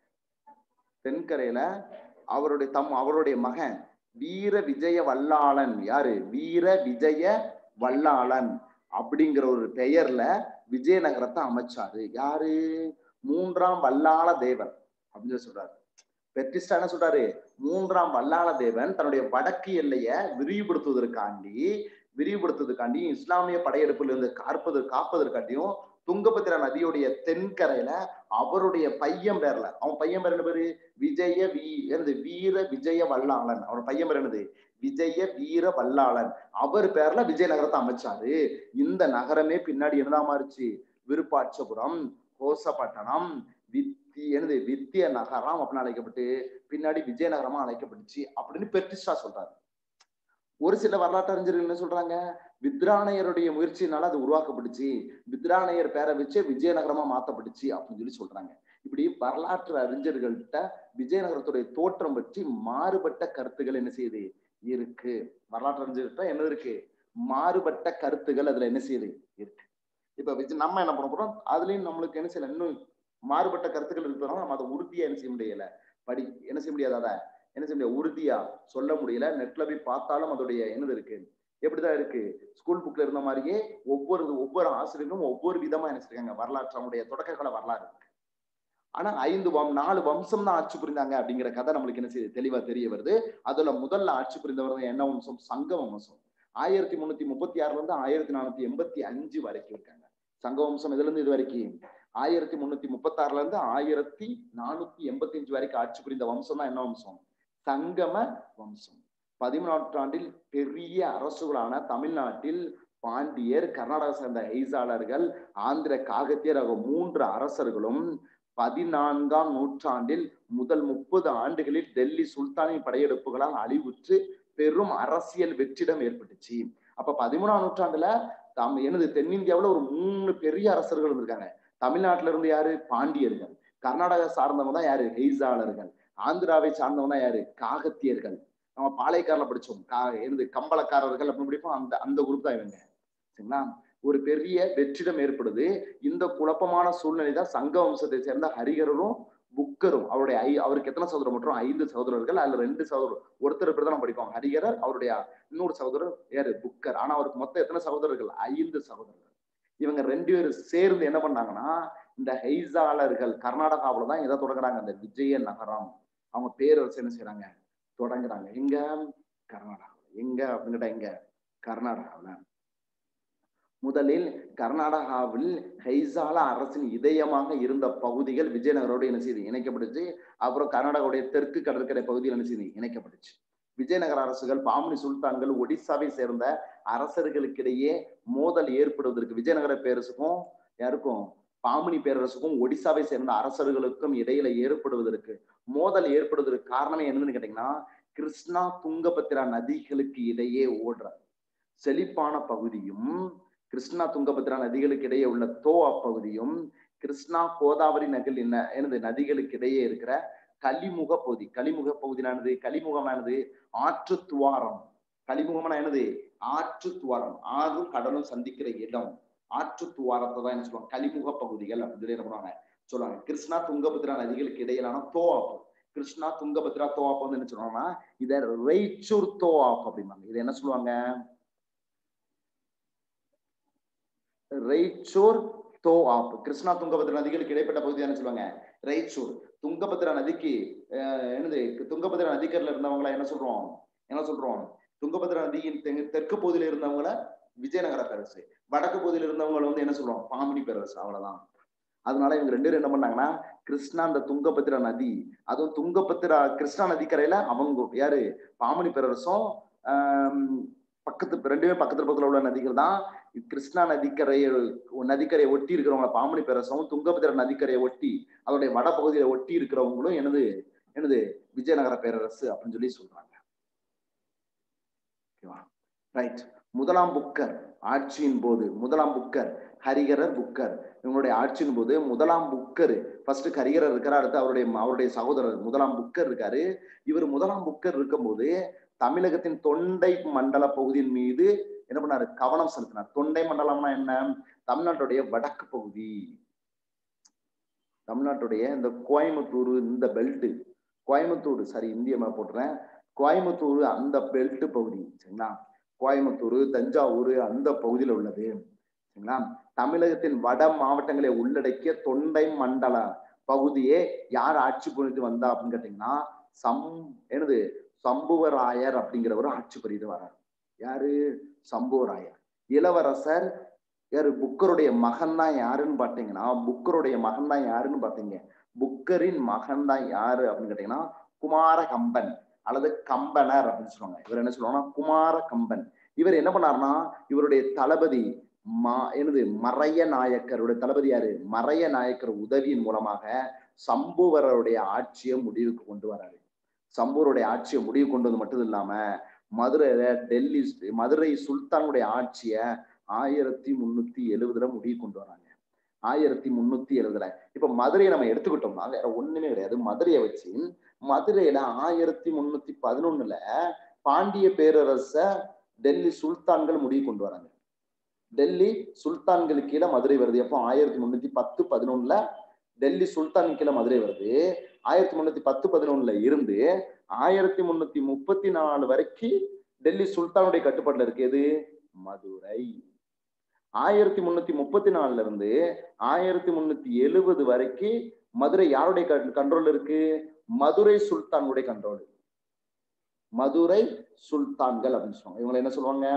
தென்கரையில அவருடைய தம் அவருடைய மகன் வீர விஜய வல்லாளன் யாரு வீர விஜய வல்லாளன் அப்படிங்கிற ஒரு பெயர்ல விஜயநகரத்தை அமைச்சாரு யாரு மூன்றாம் வல்லாள தேவன் அப்படின்னு சொல்லி சொல்றாரு பெட்டிஸ்டா என்ன சொல்றாரு மூன்றாம் வல்லாள தேவன் தன்னுடைய வடக்கு எல்லைய விரிவுபடுத்துவதற்காண்டி விரிவுபடுத்துவதற்காண்டி இஸ்லாமிய படையெடுப்பில் இருந்து காப்பது காப்பதற்காண்டியும் துங்கபத்திரா நதியுடைய தென்கரையில அவருடைய பையன் பேர்ல அவன் பையன் பேர் என்ன பேரு விஜய வீ என்னது வீர விஜய வல்லாளன் அவன் பையன் பேர் என்னது விஜய வீர வல்லாளன் அவர் பேர்ல விஜயநகரத்தை அமைச்சாரு இந்த நகரமே பின்னாடி என்னதா மாறுச்சு விருப்பாட்சபுரம் கோசப்பட்டணம் வித்தி என்னது வித்திய நகரம் அப்படின்னு அழைக்கப்பட்டு பின்னாடி விஜயநகரமா அழைக்கப்பட்டுச்சு அப்படின்னு பெர்டிஸ்டா சொல்றாரு ஒரு சில வரலாற்று அறிஞர்கள் என்ன சொல்றாங்க வித்ராணையருடைய முயற்சியினால அது உருவாக்கப்பட்டுச்சு வித்ராணையர் பேரை வச்சு விஜயநகரமா மாத்தப்பட்டுச்சு அப்படின்னு சொல்லி சொல்றாங்க இப்படி வரலாற்று அறிஞர்கள்ட்ட விஜயநகரத்துடைய தோற்றம் பற்றி மாறுபட்ட கருத்துகள் என்ன செய்யுது இருக்கு வரலாற்று அறிஞர்கிட்ட என்ன இருக்கு மாறுபட்ட கருத்துகள் அதுல என்ன செய்யுது இருக்கு இப்ப விஜய் நம்ம என்ன பண்ண போறோம் அதுலயும் நம்மளுக்கு என்ன செய்யல இன்னும் மாறுபட்ட கருத்துக்கள் இருக்கிறதுனால நம்ம அதை உறுதியா என்ன செய்ய முடியல படி என்ன செய்ய முடியாது அதை என்ன செய்ய முடியாது உறுதியா சொல்ல முடியல நெட்ல போய் பார்த்தாலும் அதோடைய என்னது இருக்கு எப்படிதான் இருக்கு ஸ்கூல் புக்ல இருந்த மாதிரியே ஒவ்வொரு ஒவ்வொரு ஆசிரியரும் ஒவ்வொரு விதமா என்ன செய்றாங்க வரலாற்று நம்முடைய தொடக்க கால வரலாறு இருக்கு ஆனா ஐந்து வம் நாலு வம்சம் தான் ஆட்சி புரிந்தாங்க அப்படிங்கிற கதை நம்மளுக்கு என்ன செய்யுது தெளிவா தெரிய வருது அதுல முதல்ல ஆட்சி புரிந்தவர் தான் என்ன வம்சம் சங்க வம்சம் ஆயிரத்தி முன்னூத்தி முப்பத்தி ஆறுல இருந்து ஆயிரத்தி நானூத்தி எண்பத்தி அஞ்சு வரைக்கும் இருக்காங்க சங்க வம்சம் இதுல இருந்து இது வரைக்கும் ஆயிரத்தி முன்னூத்தி முப்பத்தி ஆறுல இருந்து ஆயிரத்தி நானூத்தி எண்பத்தி அஞ்சு வரைக்கும் ஆட்சி புரிந்த வம்சம் தான் என்ன வம்சம் சங்கம வம்சம் பதிமூணாம் நூற்றாண்டில் பெரிய அரசுகளான தமிழ்நாட்டில் பாண்டியர் கர்நாடகா சேர்ந்த ஹெய்சாளர்கள் ஆந்திர காகத்தியர் ஆகிய மூன்று அரசர்களும் பதினான்காம் நூற்றாண்டில் முதல் முப்பது ஆண்டுகளில் டெல்லி சுல்தானின் படையெடுப்புகளால் அழிவுற்று பெரும் அரசியல் வெற்றிடம் ஏற்பட்டுச்சு அப்ப பதிமூணாம் நூற்றாண்டுல தாம் எனது தென்னிந்தியாவுல ஒரு மூணு பெரிய அரசர்கள் இருந்திருக்காங்க தமிழ்நாட்டுல இருந்து யாரு பாண்டியர்கள் கர்நாடகா சார்ந்தவங்க தான் யாரு ஹெய்சாளர்கள் ஆந்திராவை சார்ந்தவங்க தான் யாரு காகத்தியர்கள் நம்ம பாளையக்காரில் படிச்சோம் கா எனது கம்பளக்காரர்கள் அப்படின்னு படிப்போம் அந்த அந்த குரூப் தான் இவங்க சரிங்களா ஒரு பெரிய வெற்றிடம் ஏற்படுது இந்த குழப்பமான சூழ்நிலை தான் சங்க வம்சத்தை சேர்ந்த ஹரிகரரும் புக்கரும் அவருடைய ஐ அவருக்கு எத்தனை சகோதரர் மற்றும் ஐந்து சகோதரர்கள் அதுல ரெண்டு சகோதரர் ஒருத்தர் பேர் தான் படிப்போம் ஹரிகரர் அவருடைய இன்னொரு சகோதரர் யாரு புக்கர் ஆனா அவருக்கு மொத்தம் எத்தனை சகோதரர்கள் ஐந்து சகோதரர்கள் இவங்க ரெண்டு பேரும் சேர்ந்து என்ன பண்ணாங்கன்னா இந்த ஹெய்சாளர்கள் கர்நாடகாவில தான் எதை தொடங்குறாங்க அந்த விஜய நகரம் அவங்க பேரரசு என்ன செய்யறாங்க தொடங்குறாங்க எங்க கர்நாடகாவில் எங்க அப்படிங்கிட்ட எங்க கர்நாடகாவில் முதலில் கர்நாடகாவில் ஹைசாலா அரசின் இதயமாக இருந்த பகுதிகள் விஜயநகரோடு என்ன செய்து இணைக்கப்பட்டுச்சு அப்புறம் கர்நாடகாவுடைய தெற்கு கடற்கரை பகுதியில் என்ன செய்து இணைக்கப்பட்டுச்சு விஜயநகர அரசுகள் பாமனி சுல்தான்கள் ஒடிசாவை சேர்ந்த அரசர்களுக்கிடையே மோதல் ஏற்படுவதற்கு விஜயநகர பேரரசுக்கும் யாருக்கும் பாமனி பேரரசுக்கும் ஒடிசாவை சேர்ந்த அரசர்களுக்கும் இடையில ஏற்படுவதற்கு மோதல் ஏற்படுவதற்கு காரணமே என்னன்னு கேட்டீங்கன்னா கிருஷ்ணா துங்கபத்ரா நதிகளுக்கு இடையே ஓடுற செழிப்பான பகுதியும் கிருஷ்ணா துங்கபத்ரா நதிகளுக்கு இடையே உள்ள தோவா பகுதியும் கிருஷ்ணா கோதாவரி நகல் என்ன எனது நதிகளுக்கு இடையே இருக்கிற கலிமுக பகுதி கலிமுக பகுதியானது கலிமுகமானது ஆற்று துவாரம் கலிமுகமான என்னது ஆற்று துவாரம் ஆறும் கடலும் சந்திக்கிற இடம் ஆற்று துவாரத்தை தான் என்ன சொல்லுவாங்க கலிமுக பகுதிகள் அப்படின்னு சொல்லி என்ன பண்ணுவாங்க சொல்லுவாங்க கிருஷ்ணா துங்கபத்ரா நதிகளுக்கு இடையிலான தோவாப்பு கிருஷ்ணா துங்கபத்ரா தோவாப்பு வந்து என்ன சொல்லுவாங்கன்னா இத ரெய்ச்சூர் தோவாப் அப்படிம்பாங்க இது என்ன சொல்லுவாங்க ரெய்ச்சூர் தோ ஆப் கிருஷ்ணா துங்கபத்ரா நதிகளுக்கு இடைப்பட்ட பகுதி என்ன சொல்லுவாங்க ரெய்ச்சூர் துங்கபத்ரா நதிக்கு என்னது துங்கபத்ரா நதிக்கரில் இருந்தவங்கள என்ன சொல்றோம் என்ன சொல்றோம் துங்கபத்ரா நதியின் தெற்கு பகுதியில இருந்தவங்கள விஜயநகர பேரரசு வடக்கு பகுதியில இருந்தவங்கள வந்து என்ன சொல்றோம் பாமினி பேரரசு அவ்வளவுதான் அதனால இவங்க ரெண்டு பேரும் என்ன பண்ணாங்கன்னா கிருஷ்ணா அந்த துங்கபத்ரா நதி அதுவும் துங்கபத்ரா கிருஷ்ணா நதிக்கரையில அவங்க யாரு பாமணி பேரரசும் பக்கத்து ரெண்டுமே பக்கத்துல பக்கத்துல உள்ள நதிகள் தான் கிருஷ்ணா நதிக்கரையை நதிக்கரையை ஒட்டி இருக்கிறவங்க பாமணி பேரரசும் துங்கபத்ரா நதிக்கரையை ஒட்டி அதோடைய வட பகுதியில ஒட்டி இருக்கிறவங்களும் எனது எனது விஜயநகர பேரரசு அப்படின்னு சொல்லி சொல்றாங்க ஓகேவா ரைட் முதலாம் புக்கர் ஆட்சியின் போது முதலாம் புக்கர் ஹரிகரர் புக்கர் இவங்களுடைய ஆட்சியின் போது முதலாம் புக்கர் ஃபர்ஸ்ட் ஹரிகரர் இருக்காரு அடுத்து அவருடைய அவருடைய சகோதரர் முதலாம் புக்கர் இருக்காரு இவர் முதலாம் புக்கர் இருக்கும்போது தமிழகத்தின் தொண்டை மண்டல பகுதியின் மீது என்ன பண்ணாரு கவனம் செலுத்தினார் தொண்டை மண்டலம்னா என்ன தமிழ்நாட்டுடைய வடக்கு பகுதி தமிழ்நாட்டுடைய இந்த கோயம்புத்தூர் இந்த பெல்ட் கோயம்புத்தூர் சரி இந்திய மேப் போட்டுறேன் கோயம்புத்தூர் அந்த பெல்ட் பகுதி சரிங்களா கோயம்புத்தூர் தஞ்சாவூர் அந்த பகுதியில் உள்ளது சரிங்களா தமிழகத்தின் வட மாவட்டங்களை உள்ளடக்கிய தொண்டை மண்டல பகுதியே யார் ஆட்சி புரிந்து வந்தா அப்படின்னு கேட்டீங்கன்னா சம் என்னது சம்புவராயர் அப்படிங்கிறவரும் ஆட்சி புரிந்து வர்றார் யாரு சம்புவராயர் இளவரசர் யாரு புக்கருடைய மகன் தான் யாருன்னு பாத்தீங்கன்னா புக்கருடைய மகன் தான் யாருன்னு பாத்தீங்க புக்கரின் மகன் தான் யாரு அப்படின்னு கேட்டீங்கன்னா குமார கம்பன் அல்லது கம்பனர் அப்படின்னு சொல்லுவாங்க இவர் என்ன சொல்லுவாங்கன்னா குமார கம்பன் இவர் என்ன பண்ணாருன்னா இவருடைய தளபதி மா என்னது மறைய நாயக்கருடைய தளபதி யாரு மறைய நாயக்கர் உதவியின் மூலமாக சம்புவரருடைய ஆட்சியை முடிவுக்கு கொண்டு வராரு சம்பூருடைய ஆட்சியை முடிவு கொண்டு வந்து மட்டும் இல்லாம மதுரையில டெல்லி மதுரை சுல்தானுடைய ஆட்சிய ஆயிரத்தி முன்னூத்தி எழுபதுல முடிவு கொண்டு வராங்க ஆயிரத்தி முன்னூத்தி எழுபதுல இப்ப மதுரையை நம்ம எடுத்துக்கிட்டோம்னா வேற ஒண்ணுமே கிடையாது மதுரையை வச்சு மதுரையில ஆயிரத்தி முன்னூத்தி பதினொன்னுல பாண்டிய பேரரச டெல்லி சுல்தான்கள் முடிவு கொண்டு வராங்க டெல்லி சுல்தான்களுக்கு கீழே மதுரை வருது எப்போ ஆயிரத்தி முன்னூத்தி பத்து பதினொன்னுல டெல்லி சுல்தான் கீழே மதுரை வருது ஆயிரத்தி முன்னூத்தி பத்து பதினொன்னுல இருந்து ஆயிரத்தி முன்னூத்தி முப்பத்தி நாலு வரைக்கும் டெல்லி சுல்தானுடைய கட்டுப்பாட்டுல இருக்கு எது மதுரை ஆயிரத்தி முன்னூத்தி முப்பத்தி நாலுல இருந்து ஆயிரத்தி முன்னூத்தி எழுபது வரைக்கும் மதுரை யாருடைய கண்ட்ரோல் இருக்கு மதுரை சுல்தானுடைய கண்ட்ரோல் மதுரை சுல்தான்கள் அப்படின்னு சொல்லுவாங்க இவங்களை என்ன சொல்லுவாங்க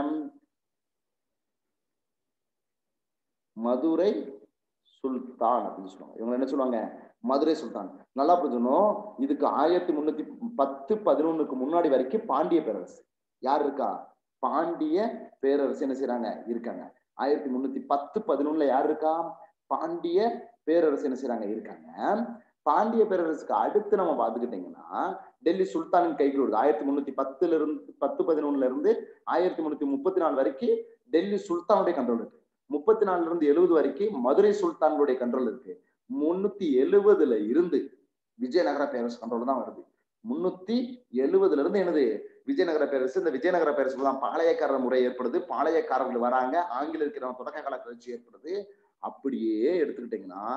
மதுரை சுல்தான் அப்படின்னு சொல்லுவாங்க இவங்க என்ன சொல்லுவாங்க மதுரை சுல்தான் நல்லா புரிஞ்சுக்கணும் இதுக்கு ஆயிரத்தி முன்னூத்தி பத்து பதினொன்னுக்கு முன்னாடி வரைக்கும் பாண்டிய பேரரசு யார் இருக்கா பாண்டிய பேரரசு என்ன செய்யறாங்க இருக்காங்க ஆயிரத்தி முன்னூத்தி பத்து பதினொன்னுல யார் இருக்கா பாண்டிய பேரரசு என்ன செய்யறாங்க இருக்காங்க பாண்டிய பேரரசுக்கு அடுத்து நம்ம பாத்துக்கிட்டீங்கன்னா டெல்லி சுல்தானின் கைக்கு வருது ஆயிரத்தி முன்னூத்தி பத்துல இருந்து பத்து பதினொன்னுல இருந்து ஆயிரத்தி முன்னூத்தி முப்பத்தி நாலு வரைக்கும் டெல்லி சுல்தானுடைய கண்ட்ரோல் இருக்கு முப்பத்தி நாலுல இருந்து எழுபது வரைக்கும் மதுரை சுல்தானுடைய கண்ட்ரோல் இருக்கு முன்னூத்தி எழுபதுல இருந்து விஜயநகர பேரரசு கண்ட்ரோல் தான் வருது முன்னூத்தி எழுபதுல இருந்து என்னது விஜயநகர பேரரசு இந்த விஜயநகர பேரரசுல தான் பாளையக்காரர் முறை ஏற்படுது பாளையக்காரர்கள் வராங்க ஆங்கில இருக்கிற தொடக்க கால கிளர்ச்சி ஏற்படுது அப்படியே எடுத்துக்கிட்டீங்கன்னா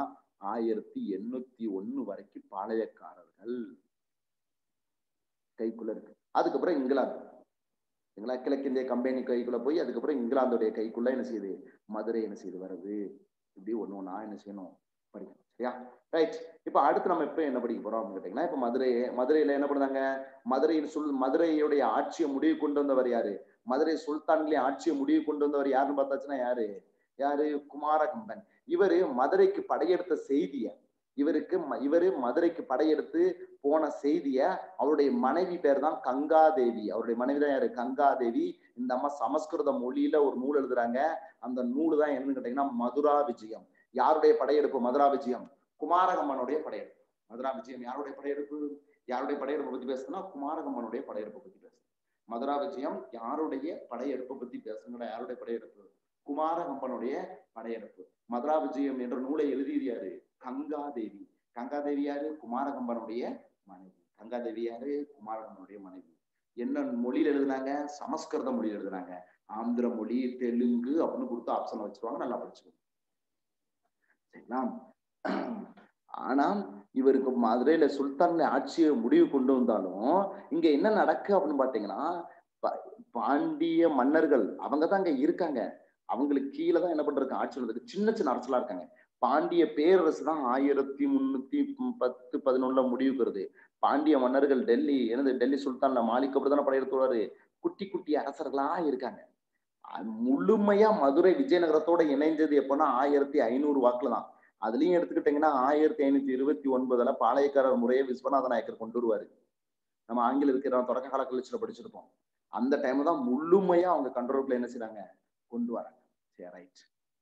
ஆயிரத்தி எண்ணூத்தி ஒண்ணு வரைக்கும் பாளையக்காரர்கள் கைக்குள்ள இருக்கு அதுக்கப்புறம் இங்கிலாந்து சரிங்களா கிழக்கிந்திய கம்பெனி கைக்குள்ள போய் அதுக்கப்புறம் இங்கிலாந்துடைய கைக்குள்ள என்ன செய்யுது மதுரை என்ன செய்யுது வருது இப்படி ஒண்ணு ஒண்ணா என்ன செய்யணும் படிக்கணும் சரியா ரைட் இப்ப அடுத்து நம்ம இப்ப என்ன படிக்க போறோம் அப்படின்னு கேட்டீங்கன்னா இப்ப மதுரை மதுரையில என்ன பண்ணாங்க மதுரையில் சுல் மதுரையுடைய ஆட்சியை முடிவு கொண்டு வந்தவர் யாரு மதுரை சுல்தான்களே ஆட்சியை முடிவு கொண்டு வந்தவர் யாருன்னு பார்த்தாச்சுன்னா யாரு யாரு குமாரகம்பன் இவரு மதுரைக்கு படையெடுத்த செய்திய இவருக்கு ம- இவரு மதுரைக்கு படையெடுத்து போன செய்திய அவருடைய மனைவி பேர் தான் கங்காதேவி அவருடைய மனைவி தான் யாரு கங்காதேவி இந்த அம்மா சமஸ்கிருத மொழியில ஒரு நூல் எழுதுறாங்க அந்த நூல் தான் என்னன்னு கேட்டீங்கன்னா மதுரா விஜயம் யாருடைய படையெடுப்பு மதுரா விஜயம் குமாரகம்மனுடைய படையெடுப்பு மதுரா விஜயம் யாருடைய படையெடுப்பு யாருடைய படையெடுப்பு பத்தி பேசுனா குமாரகம்மனுடைய படையெடுப்பு பத்தி பேசு மதுரா விஜயம் யாருடைய படையெடுப்பு பத்தி பேசுங்கடா யாருடைய படையெடுப்பு குமாரகம்பனுடைய படையெடுப்பு மதுரா விஜயம் என்ற நூலை எழுதியது யாரு கங்காதேவி கங்காதேவி யாரு குமாரகம்பனுடைய மனைவி கங்காதேவி யாரு குமாரகம்பனுடைய மனைவி என்ன மொழியில எழுதுனாங்க சமஸ்கிருத மொழியில எழுதுனாங்க ஆந்திர மொழி தெலுங்கு அப்படின்னு கொடுத்து ஆப்ஷன் வச்சிருவாங்க நல்லா படிச்சுக்கோங்க சரிங்களா ஆனா இவருக்கு மதுரையில சுல்தான்ல ஆட்சியை முடிவு கொண்டு வந்தாலும் இங்க என்ன நடக்கு அப்படின்னு பாத்தீங்கன்னா பா- பாண்டிய மன்னர்கள் அவங்க தான் அங்க இருக்காங்க அவங்களுக்கு கீழே தான் என்ன பண்றாங்க ஆட்சி நடக்குது சின்ன சின்ன அரசலா இருக்காங்க பாண்டிய பேரரசு தான் ஆயிரத்தி முன்னூத்தி பத்து பதினொன்னுல முடிவுக்கு வருது பாண்டிய மன்னர்கள் டெல்லி எனது டெல்லி சுல்தான்ல மாலிக் அப்படி தானே படையெடுத்து குட்டி குட்டி அரசர்களா இருக்காங்க அது முழுமையா மதுரை விஜயநகரத்தோட இணைஞ்சது எப்பன்னா ஆயிரத்தி ஐநூறு வாக்குல தான் அதுலயும் எடுத்துக்கிட்டீங்கன்னா ஆயிரத்தி ஐநூத்தி இருபத்தி ஒன்பதுல பாளையக்காரர் முறையை விஸ்வநாத நாயக்கர் கொண்டு வருவாரு நம்ம ஆங்கில இருக்கிற தொடக்க கால கழிச்சுல படிச்சிருப்போம் அந்த டைம்ல தான் முழுமையா அவங்க கண்ட்ரோல்குள்ள என்ன செய்றாங்க கொண்டு வராங்க சரி ரைட்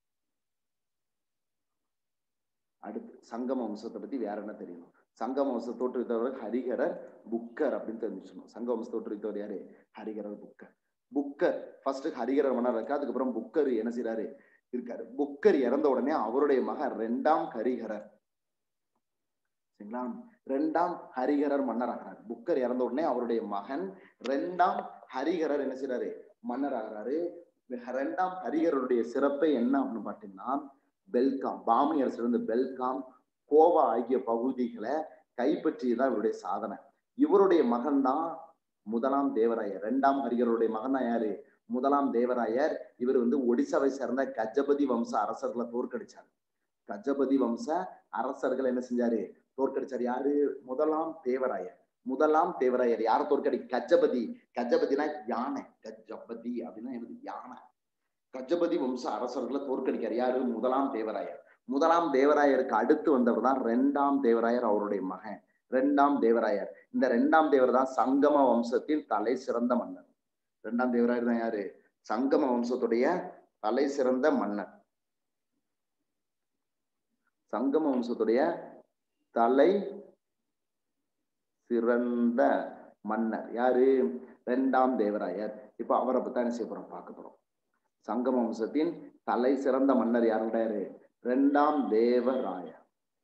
அடுத்து சங்கம வம்சத்தை பத்தி வேற என்ன தெரியணும் சங்கம வம்சத்தை தோற்றுவித்தவர் ஹரிகரர் புக்கர் அப்படின்னு தெரிஞ்சுக்கணும் சங்க வம்சத்தை தோற்றுவித்தவர் யாரு ஹரிகரர் புக்கர் புக்கர் ஃபர்ஸ்ட் ஹரிகரர் மன்னர் இருக்கு அதுக்கப்புறம் புக்கர் என்ன செய்றாரு இருக்காரு புக்கர் இறந்த உடனே அவருடைய மகன் ரெண்டாம் ஹரிகரர் சரிங்களா ரெண்டாம் ஹரிகரர் மன்னர் ஆகிறார் புக்கர் இறந்த உடனே அவருடைய மகன் ரெண்டாம் ஹரிகரர் என்ன செய்றாரு மன்னர் ஆகிறாரு ரெண்டாம் ஹரிகருடைய சிறப்பே என்ன அப்படின்னு பாத்தீங்கன்னா பெல்காம் பாமணி அரசிலிருந்து பெல்காம் கோவா ஆகிய பகுதிகளை கைப்பற்றியதான் இவருடைய சாதனை இவருடைய மகன் தான் முதலாம் தேவராயர் ரெண்டாம் ஹரிகருடைய மகன் தான் யாரு முதலாம் தேவராயர் இவர் வந்து ஒடிசாவை சேர்ந்த கஜபதி வம்ச அரசர்களை தோற்கடிச்சார் கஜபதி வம்ச அரசர்கள் என்ன செஞ்சாரு தோற்கடிச்சார் யாரு முதலாம் தேவராயர் முதலாம் தேவராயர் யாரை தோற்கடி கஜபதி கஜபதினா யானை கஜபதி அப்படின்னா என்னது யானை கஜபதி வம்ச அரசர்களை தோற்கடிக்கார் யாரு முதலாம் தேவராயர் முதலாம் தேவராயருக்கு அடுத்து வந்தவர் தான் ரெண்டாம் தேவராயர் அவருடைய மகன் ரெண்டாம் தேவராயர் இந்த ரெண்டாம் தேவர் தான் சங்கம வம்சத்தின் தலை சிறந்த மன்னர் ரெண்டாம் தேவராயர் தான் யாரு சங்கம வம்சத்துடைய தலை சிறந்த மன்னர் சங்கம வம்சத்துடைய தலை சிறந்த மன்னர் யாரு ரெண்டாம் தேவராயர் இப்ப அவரை பத்தி என்ன செய்ய போறோம் பார்க்க போறோம் சங்கம வம்சத்தின் தலை சிறந்த மன்னர் யாருடையாரு ரெண்டாம் தேவராயர்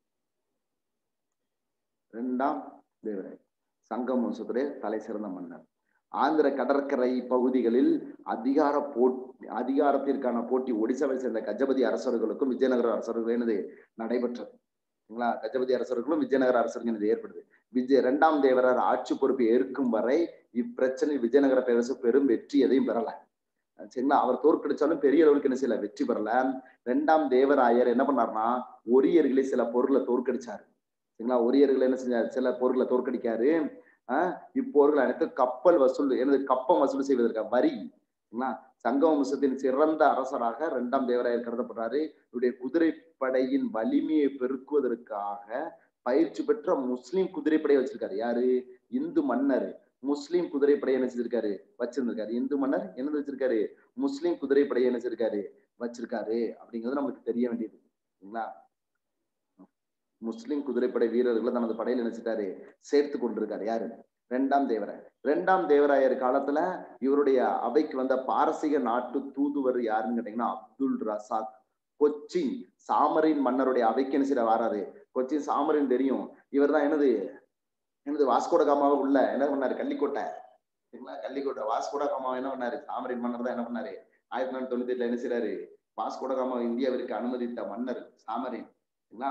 ரெண்டாம் தேவராயர் சங்கம் வம்சத்துடைய தலை சிறந்த மன்னர் ஆந்திர கடற்கரை பகுதிகளில் அதிகார போட்டி அதிகாரத்திற்கான போட்டி ஒடிசாவை சேர்ந்த கஜபதி அரசர்களுக்கும் விஜயநகர அரசர்களுக்கும் என்னது நடைபெற்றது சரிங்களா கஜபதி அரசர்களும் விஜயநகர அரசர்களுக்கும் என்னது ஏற்படுது விஜய இரண்டாம் தேவரார் ஆட்சி பொறுப்பை ஏற்கும் வரை இப்பிரச்சனை விஜயநகர பேரரசு பெரும் வெற்றி எதையும் பெறல சரிங்களா அவர் தோற்கடிச்சாலும் பெரிய அளவுக்கு என்ன செய்யல வெற்றி பெறல ரெண்டாம் தேவராயர் என்ன பண்ணாருன்னா ஒரியர்களை சில பொருளை தோற்கடிச்சாரு சரிங்களா ஒரியர்கள் என்ன செஞ்சாரு சில பொருளை தோற்கடிக்காரு ஆஹ் இப்போர்கள் அனைத்து கப்பல் வசூல் எனது கப்பம் வசூல் செய்வதற்காக வரி சரிங்களா சங்க வம்சத்தின் சிறந்த அரசராக இரண்டாம் தேவராயர் கருதப்படுறாரு இவருடைய குதிரைப்படையின் வலிமையை பெருக்குவதற்காக பயிற்சி பெற்ற முஸ்லிம் குதிரைப்படையை வச்சிருக்காரு யாரு இந்து மன்னர் முஸ்லிம் குதிரைப்படை என்ன செஞ்சிருக்காரு வச்சிருந்திருக்காரு இந்து மன்னர் என்ன வச்சிருக்காரு முஸ்லிம் குதிரைப்படையை என்ன செஞ்சிருக்காரு வச்சிருக்காரு அப்படிங்கிறது நமக்கு தெரிய வேண்டியது சரிங்களா முஸ்லிம் குதிரைப்படை வீரர்களை தனது படையில் நினைச்சிட்டாரு சேர்த்து கொண்டிருக்காரு யாரு ரெண்டாம் தேவராயர் ரெண்டாம் தேவராயர் காலத்துல இவருடைய அவைக்கு வந்த பாரசீக நாட்டு தூதுவர் யாருன்னு கேட்டீங்கன்னா அப்துல் ரசாக் கொச்சின் சாமரின் மன்னருடைய அவைக்கு என்ன செய்ய வாராரு கொச்சின் சாமரின் தெரியும் இவர் தான் என்னது என்னது வாஸ்கோட காமாவை உள்ள என்ன பண்ணாரு கள்ளிக்கோட்டை சரிங்களா கள்ளிக்கோட்டை வாஸ்கோட காமாவை என்ன பண்ணாரு சாமரின் மன்னர் தான் என்ன பண்ணாரு ஆயிரத்தி நானூத்தி தொண்ணூத்தி எட்டுல என்ன செய்யறாரு வாஸ்கோட காமா இந்தியாவிற்கு அனுமதித்த மன்னர் சாமரின் சரிங்களா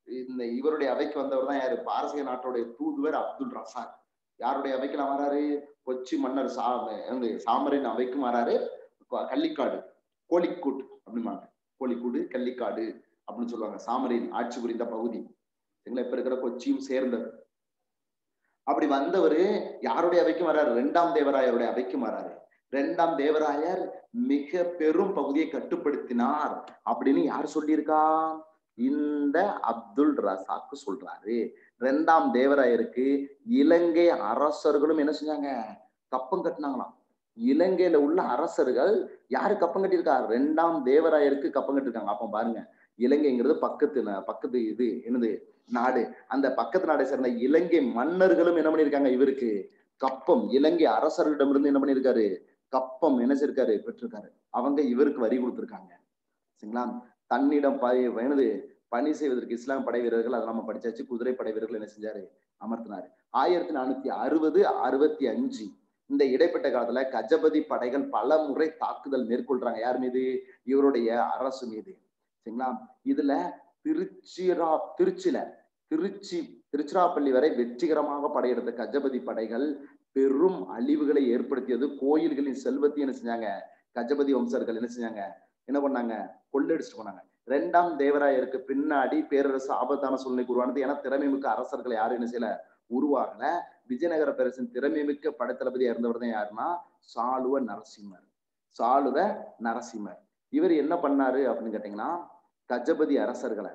இந்த இவருடைய அவைக்கு வந்தவர் தான் யாரு பாரசீக நாட்டுடைய தூதுவர் அப்துல் ரசாக் யாருடைய அவைக்கு வராரு கொச்சி மன்னர் சா வந்து சாமரின் அவைக்கும் வராரு க- கள்ளிக்காடு கோழிக்கூட் அப்படிம்பாங்க கோழிக்கூடு கள்ளிக்காடு அப்படின்னு சொல்லுவாங்க சாமரின் ஆட்சி புரிந்த பகுதி சரிங்களா இப்ப இருக்கிற கொச்சியும் சேர்ந்தது அப்படி வந்தவர் யாருடைய அவைக்கும் வராரு ரெண்டாம் தேவராயருடைய அவைக்கும் வராரு ரெண்டாம் தேவராயர் மிக பெரும் பகுதியை கட்டுப்படுத்தினார் அப்படின்னு யார் சொல்லியிருக்கா இந்த அப்துல் ரசாக்கு சொல்றாரு ரெண்டாம் தேவராயருக்கு இலங்கை அரசர்களும் என்ன செஞ்சாங்க கப்பம் கட்டினாங்களாம் இலங்கையில உள்ள அரசர்கள் யாரு கப்பம் கட்டியிருக்கா ரெண்டாம் தேவராயருக்கு கப்பம் கட்டிருக்காங்க அப்ப பாருங்க இலங்கைங்கிறது பக்கத்து ந- பக்கத்து இது என்னது நாடு அந்த பக்கத்து நாடை சேர்ந்த இலங்கை மன்னர்களும் என்ன பண்ணிருக்காங்க இவருக்கு கப்பம் இலங்கை அரசர்களிடமிருந்து என்ன பண்ணிருக்காரு கப்பம் என்ன செய்யிருக்காரு பெற்றிருக்காரு அவங்க இவருக்கு வரி கொடுத்திருக்காங்க சரிங்களா தன்னிடம் ப என்னது பணி செய்வதற்கு இஸ்லாம் படை வீரர்கள் அதை நம்ம படிச்சாச்சு குதிரை படை வீரர்கள் என்ன செஞ்சாரு அமர்த்தினாரு ஆயிரத்தி நானூத்தி அறுபது அறுபத்தி அஞ்சு இந்த இடைப்பட்ட காலத்துல கஜபதி படைகள் பல முறை தாக்குதல் மேற்கொள்றாங்க யார் மீது இவருடைய அரசு மீது சரிங்களா இதுல திருச்சிரா திருச்சில திருச்சி திருச்சிராப்பள்ளி வரை வெற்றிகரமாக படையெடுத்த கஜபதி படைகள் பெரும் அழிவுகளை ஏற்படுத்தியது கோயில்களின் செல்வத்தை என்ன செஞ்சாங்க கஜபதி வம்சர்கள் என்ன செஞ்சாங்க என்ன பண்ணாங்க கொள்ளடிச்சுட்டு போனாங்க ரெண்டாம் தேவராயருக்கு பின்னாடி பேரரசு ஆபத்தான சூழ்நிலைக்கு உருவானது ஏன்னா திறமை மிக்க அரசர்கள் யாரும் என்ன செய்யல உருவாகல விஜயநகர பேரரசின் திறமை மிக்க படைத்தளபதியா இருந்தவர் தான் யாருன்னா சாளுவ நரசிம்மர் சாளுவ நரசிம்மர் இவர் என்ன பண்ணாரு அப்படின்னு கேட்டீங்கன்னா கஜபதி அரசர்களை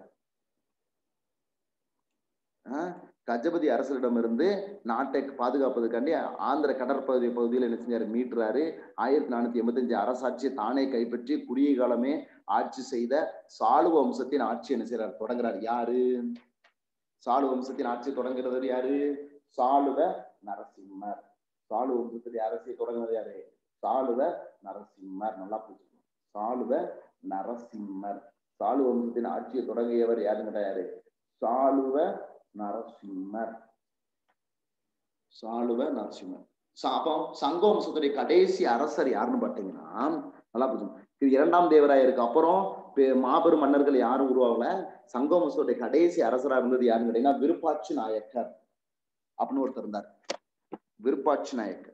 ஆஹ், கஜபதி அரசரிடமிருந்து நாட்டை பாதுகாப்பதற்காண்டி ஆந்திர கடற்பகுதி பகுதியில் என்ன செஞ்சாரு மீட்டுறாரு ஆயிரத்தி நானூத்தி எண்பத்தஞ்சு அரசாட்சியை தானே கைப்பற்றி குறுகிய காலமே ஆட்சி செய்த சாளுவ வம்சத்தின் ஆட்சி என்ன செய்யறாரு தொடங்குறாரு யாரு சாளுவ வம்சத்தின் ஆட்சி தொடங்குறது யாரு சாளுவ நரசிம்மர் சாளுவ வம்சத்தின் அரசியை தொடங்குறது யாரு சாளுவ நரசிம்மர் நல்லா புரிஞ்சுக்கணும் சாளுவ நரசிம்மர் சாளுவ வம்சத்தின் ஆட்சியை தொடங்கியவர் யாருன்னு யாரு சாளுவ நரசிம்மர் சாளுவ நரசிம்மர் ச- அப்போ சங்க வம்சத்துடைய கடைசி அரசர் யாருன்னு பாத்தீங்கன்னா நல்லா புரிஞ்சுக்கணும் இது இரண்டாம் தேவராயருக்கு அப்புறம் பெ- மாபெரும் மன்னர்கள் யாரும் உருவாகல சங்க வம்சத்துடைய கடைசி அரசரா இருந்தது யாருன்னு கேட்டீங்கன்னா விருப்பாட்சி நாயக்கர் அப்படின்னு ஒருத்தர் இருந்தார் விருப்பாட்சி நாயக்கர்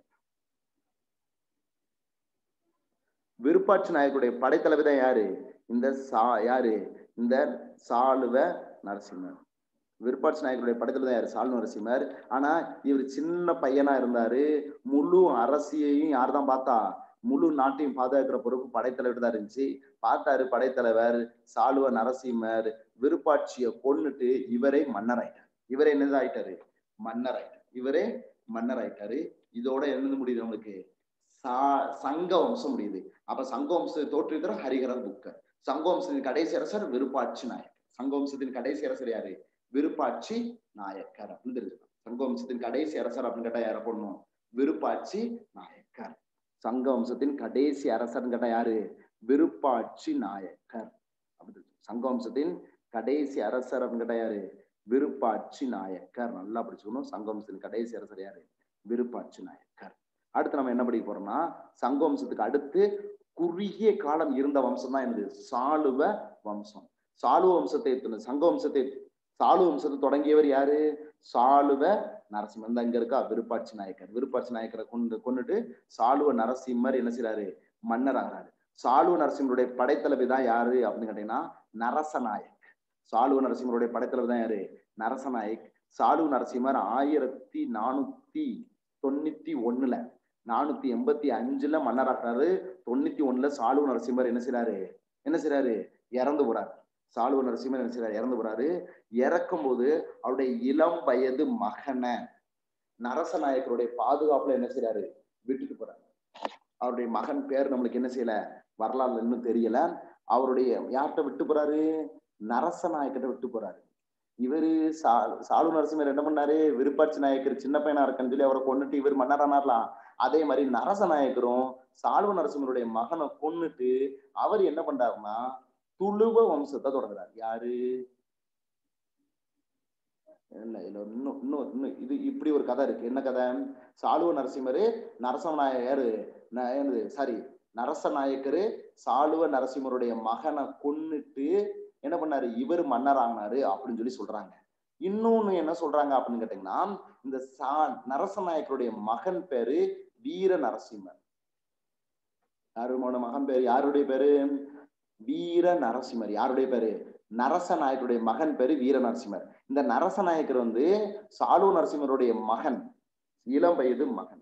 விருப்பாட்சி நாயக்கருடைய படைத்தலைவி தான் யாரு இந்த சா யாரு இந்த சாளுவ நரசிம்மர் விருப்பாட்சி நாயக்கருடைய படைத்தலைவி தான் யாரு சாலு நரசிம்மர் ஆனா இவர் சின்ன பையனா இருந்தாரு முழு அரசியையும் யார் தான் பார்த்தா முழு நாட்டையும் பாதுகாக்கிற பொறுப்பு படைத்தலைவர் தான் இருந்துச்சு பார்த்தாரு படைத்தலைவர் சாளுவ நரசிம்மர் விருப்பாட்சியை கொன்னுட்டு இவரே மன்னர் ஆயிட்டார் இவரே என்னது ஆயிட்டாரு மன்னர் ஆயிட்டார் இவரே மன்னர் ஆயிட்டாரு இதோட என்னது முடியுது நம்மளுக்கு சா சங்க வம்சம் முடியுது அப்ப சங்க வம்சத்தை தோற்றுவிக்கிற ஹரிஹரர் புக்கர் சங்க வம்சத்தின் கடைசி அரசர் விருப்பாட்சி நாயக்கர் சங்க வம்சத்தின் கடைசி அரசர் யாரு விருப்பாட்சி நாயக்கர் அப்படின்னு தெரிஞ்சுக்கலாம் சங்க வம்சத்தின் கடைசி அரசர் அப்படின்னு கேட்டா யாரை போடணும் விருப்பாட்சி நாயக்கர் சங்க வம்சத்தின் கடைசி அரசர்னு கேட்டா யாரு விருப்பாட்சி நாயக்கர் அப்படி தெரிஞ்சுக்கணும். சங்க வம்சத்தின் கடைசி அரசர் அப்படின்னு கேட்டா யாரு விருப்பாட்சி நாயக்கர் நல்லா படிச்சுக்கணும் சங்க வம்சத்தின் கடைசி அரசர் யாரு விருப்பாட்சி நாயக்கர் அடுத்து நம்ம என்ன படிக்க போறோம்னா சங்க வம்சத்துக்கு அடுத்து குறுகிய காலம் இருந்த வம்சம் தான் என்னது சாளுவ வம்சம் சாளுவ வம்சத்தை இந்த சங்க வம்சத்தை சாளுவ வம்சத்தை தொடங்கியவர் யாரு சாளுவ நரசிம்மர் இந்த இங்க இருக்கா விருப்பாட்சி நாயக்கர் விருப்பாட்சி நாயக்கரை கொண்டு கொண்டுட்டு சாளுவ நரசிம்மர் என்ன செய்றாரு மன்னர் ஆகிறாரு சாளுவ நரசிம்மருடைய படைத்தளபதி தான் யாரு அப்படின்னு கேட்டீங்கன்னா நரசநாயக் சாளுவ நரசிம்மருடைய படைத்தளபதி தான் யாரு நரசநாயக் சாளுவ நரசிம்மர் ஆயிரத்தி நானூத்தி தொண்ணூத்தி ஒண்ணுல நானூத்தி எண்பத்தி அஞ்சுல மன்னராகிறாரு தொண்ணூத்தி ஒண்ணுல சாளுவ நரசிம்மர் என்ன செய்றாரு என்ன செய்றாரு இறந்து போறாரு சாளுவ நரசிம்மர் என்ன செய்றாரு இறந்து போறாரு இறக்கும் போது அவருடைய இளம் வயது மகனை நரசநாயக்கருடைய பாதுகாப்புல என்ன செய்றாரு விட்டுட்டு போறாரு அவருடைய மகன் பேர் நம்மளுக்கு என்ன செய்யல வரலாறுல இன்னும் தெரியல அவருடைய யார்கிட்ட விட்டு போறாரு நரசநாயக்கிட்ட விட்டு போறாரு இவரு சா சாலு நரசிம்மர் என்ன பண்ணாரு விருப்பாட்சி நாயக்கர் சின்ன பையனா இருக்கன்னு சொல்லி அவரை கொண்டுட்டு இவர் மன்னரானார்லாம் அதே மாதிரி நரச நாயக்கரும் சாலுவ நரசிம்மருடைய மகனை கொன்னுட்டு அவர் என்ன பண்றாருன்னா துளுவ வம்சத்தை தொடங்குறாரு யாரு இல்ல இல்ல இன்னும் இன்னும் இன்னும் இது இப்படி ஒரு கதை இருக்கு என்ன கதை சாலுவ நரசிம்மரு நரசநாயகர் சாரி நரசநாயக்கரு சாலுவ நரசிம்மருடைய மகனை கொன்னுட்டு என்ன பண்ணாரு இவர் மன்னர் ஆனாரு அப்படின்னு சொல்லி சொல்றாங்க இன்னொன்னு என்ன சொல்றாங்க அப்படின்னு கேட்டீங்கன்னா இந்த சா நரசநாயக்கருடைய மகன் பேரு வீர நரசிம்மர் யாருமோட மகன் பேரு யாருடைய பேரு வீர நரசிம்மர் யாருடைய பேரு நரசநாயக்கருடைய மகன் பேரு வீர நரசிம்மர் இந்த நரசநாயக்கர் வந்து சாலு நரசிம்மருடைய மகன் இளம் வயது மகன்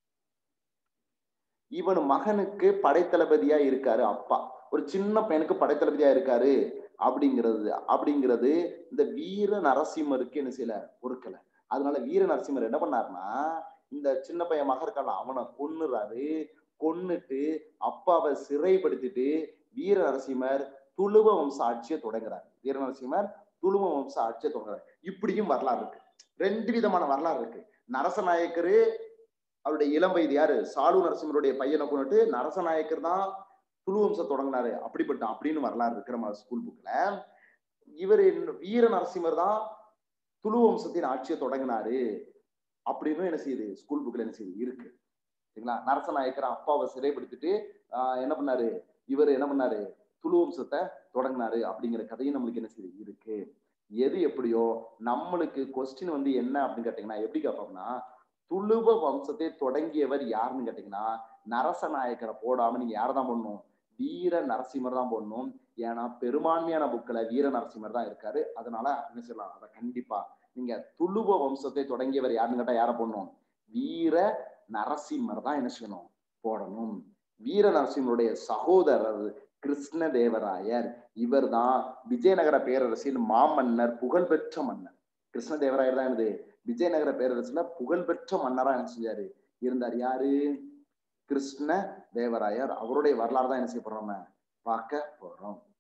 இவன் மகனுக்கு படைத்தளபதியா இருக்காரு அப்பா ஒரு சின்ன பையனுக்கு படைத்தளபதியா இருக்காரு அப்படிங்கிறது அப்படிங்கிறது இந்த வீர நரசிம்மருக்கு என்ன செய்யல பொறுக்கல அதனால வீர நரசிம்மர் என்ன பண்ணாருன்னா இந்த சின்ன பையன் மகன் இருக்கான அவனை கொன்னுறாரு கொன்னுட்டு அப்பாவை சிறைப்படுத்திட்டு வீர நரசிம்மர் துளுவ வம்ச ஆட்சியை தொடங்குறார் வீர நரசிம்மர் துளுவ வம்ச ஆட்சியை தொடங்குறார் இப்படியும் வரலாறு இருக்கு ரெண்டு விதமான வரலாறு இருக்கு நரசநாயக்கரு அவருடைய இளம் வயது யாரு சாலு நரசிம்மருடைய பையனை கொண்டுட்டு நரசநாயக்கர் தான் துளு வம்சம் தொடங்கினாரு அப்படிப்பட்ட அப்படின்னு வரலாறு இருக்கு நம்ம ஸ்கூல் புக்ல இவர் வீர நரசிம்மர் தான் துளு வம்சத்தின் ஆட்சியை தொடங்கினாரு அப்படின்னு என்ன செய்யுது ஸ்கூல் புக்ல என்ன செய்யுது இருக்கு சரிங்களா நரசநாயக்கர் அப்பாவை சிறைப்படுத்திட்டு ஆஹ் என்ன பண்ணாரு இவர் என்ன பண்ணாரு துளு வம்சத்தை தொடங்கினாரு அப்படிங்கிற கதையும் நம்மளுக்கு என்ன செய்யுது இருக்கு எது எப்படியோ நம்மளுக்கு கொஸ்டின் வந்து என்ன அப்படின்னு கேட்டீங்கன்னா எப்படி கேட்போம்னா துளுவ வம்சத்தை தொடங்கியவர் யாருன்னு கேட்டீங்கன்னா நரசநாயக்கரை போடாம நீங்க யாரை தான் பண்ணணும் வீர நரசிம்மர் தான் போடணும் ஏன்னா பெரும்பான்மையான புக்கில் வீர நரசிம்மர் தான் இருக்காரு அதனால என்ன சொல்லலாம் அதை கண்டிப்பா நீங்க துளுவ வம்சத்தை தொடங்கியவர் யாருன்னு கேட்டா யாரை போடணும் வீர நரசிம்மர் தான் என்ன செய்யணும் போடணும் வீர நரசிம்மருடைய சகோதரர் கிருஷ்ண தேவராயர் இவர் தான் விஜயநகர பேரரசின் மாமன்னர் புகழ்பெற்ற மன்னர் கிருஷ்ணதேவராயர் தான் என்னது விஜயநகர பேரரசுல புகழ்பெற்ற மன்னரா என்ன செஞ்சாரு இருந்தார் யாரு கிருஷ்ண தேவராயர் அவருடைய வரலாறு தான் என்ன செய்ய போறோம் நம்ம பார்க்க போறோம்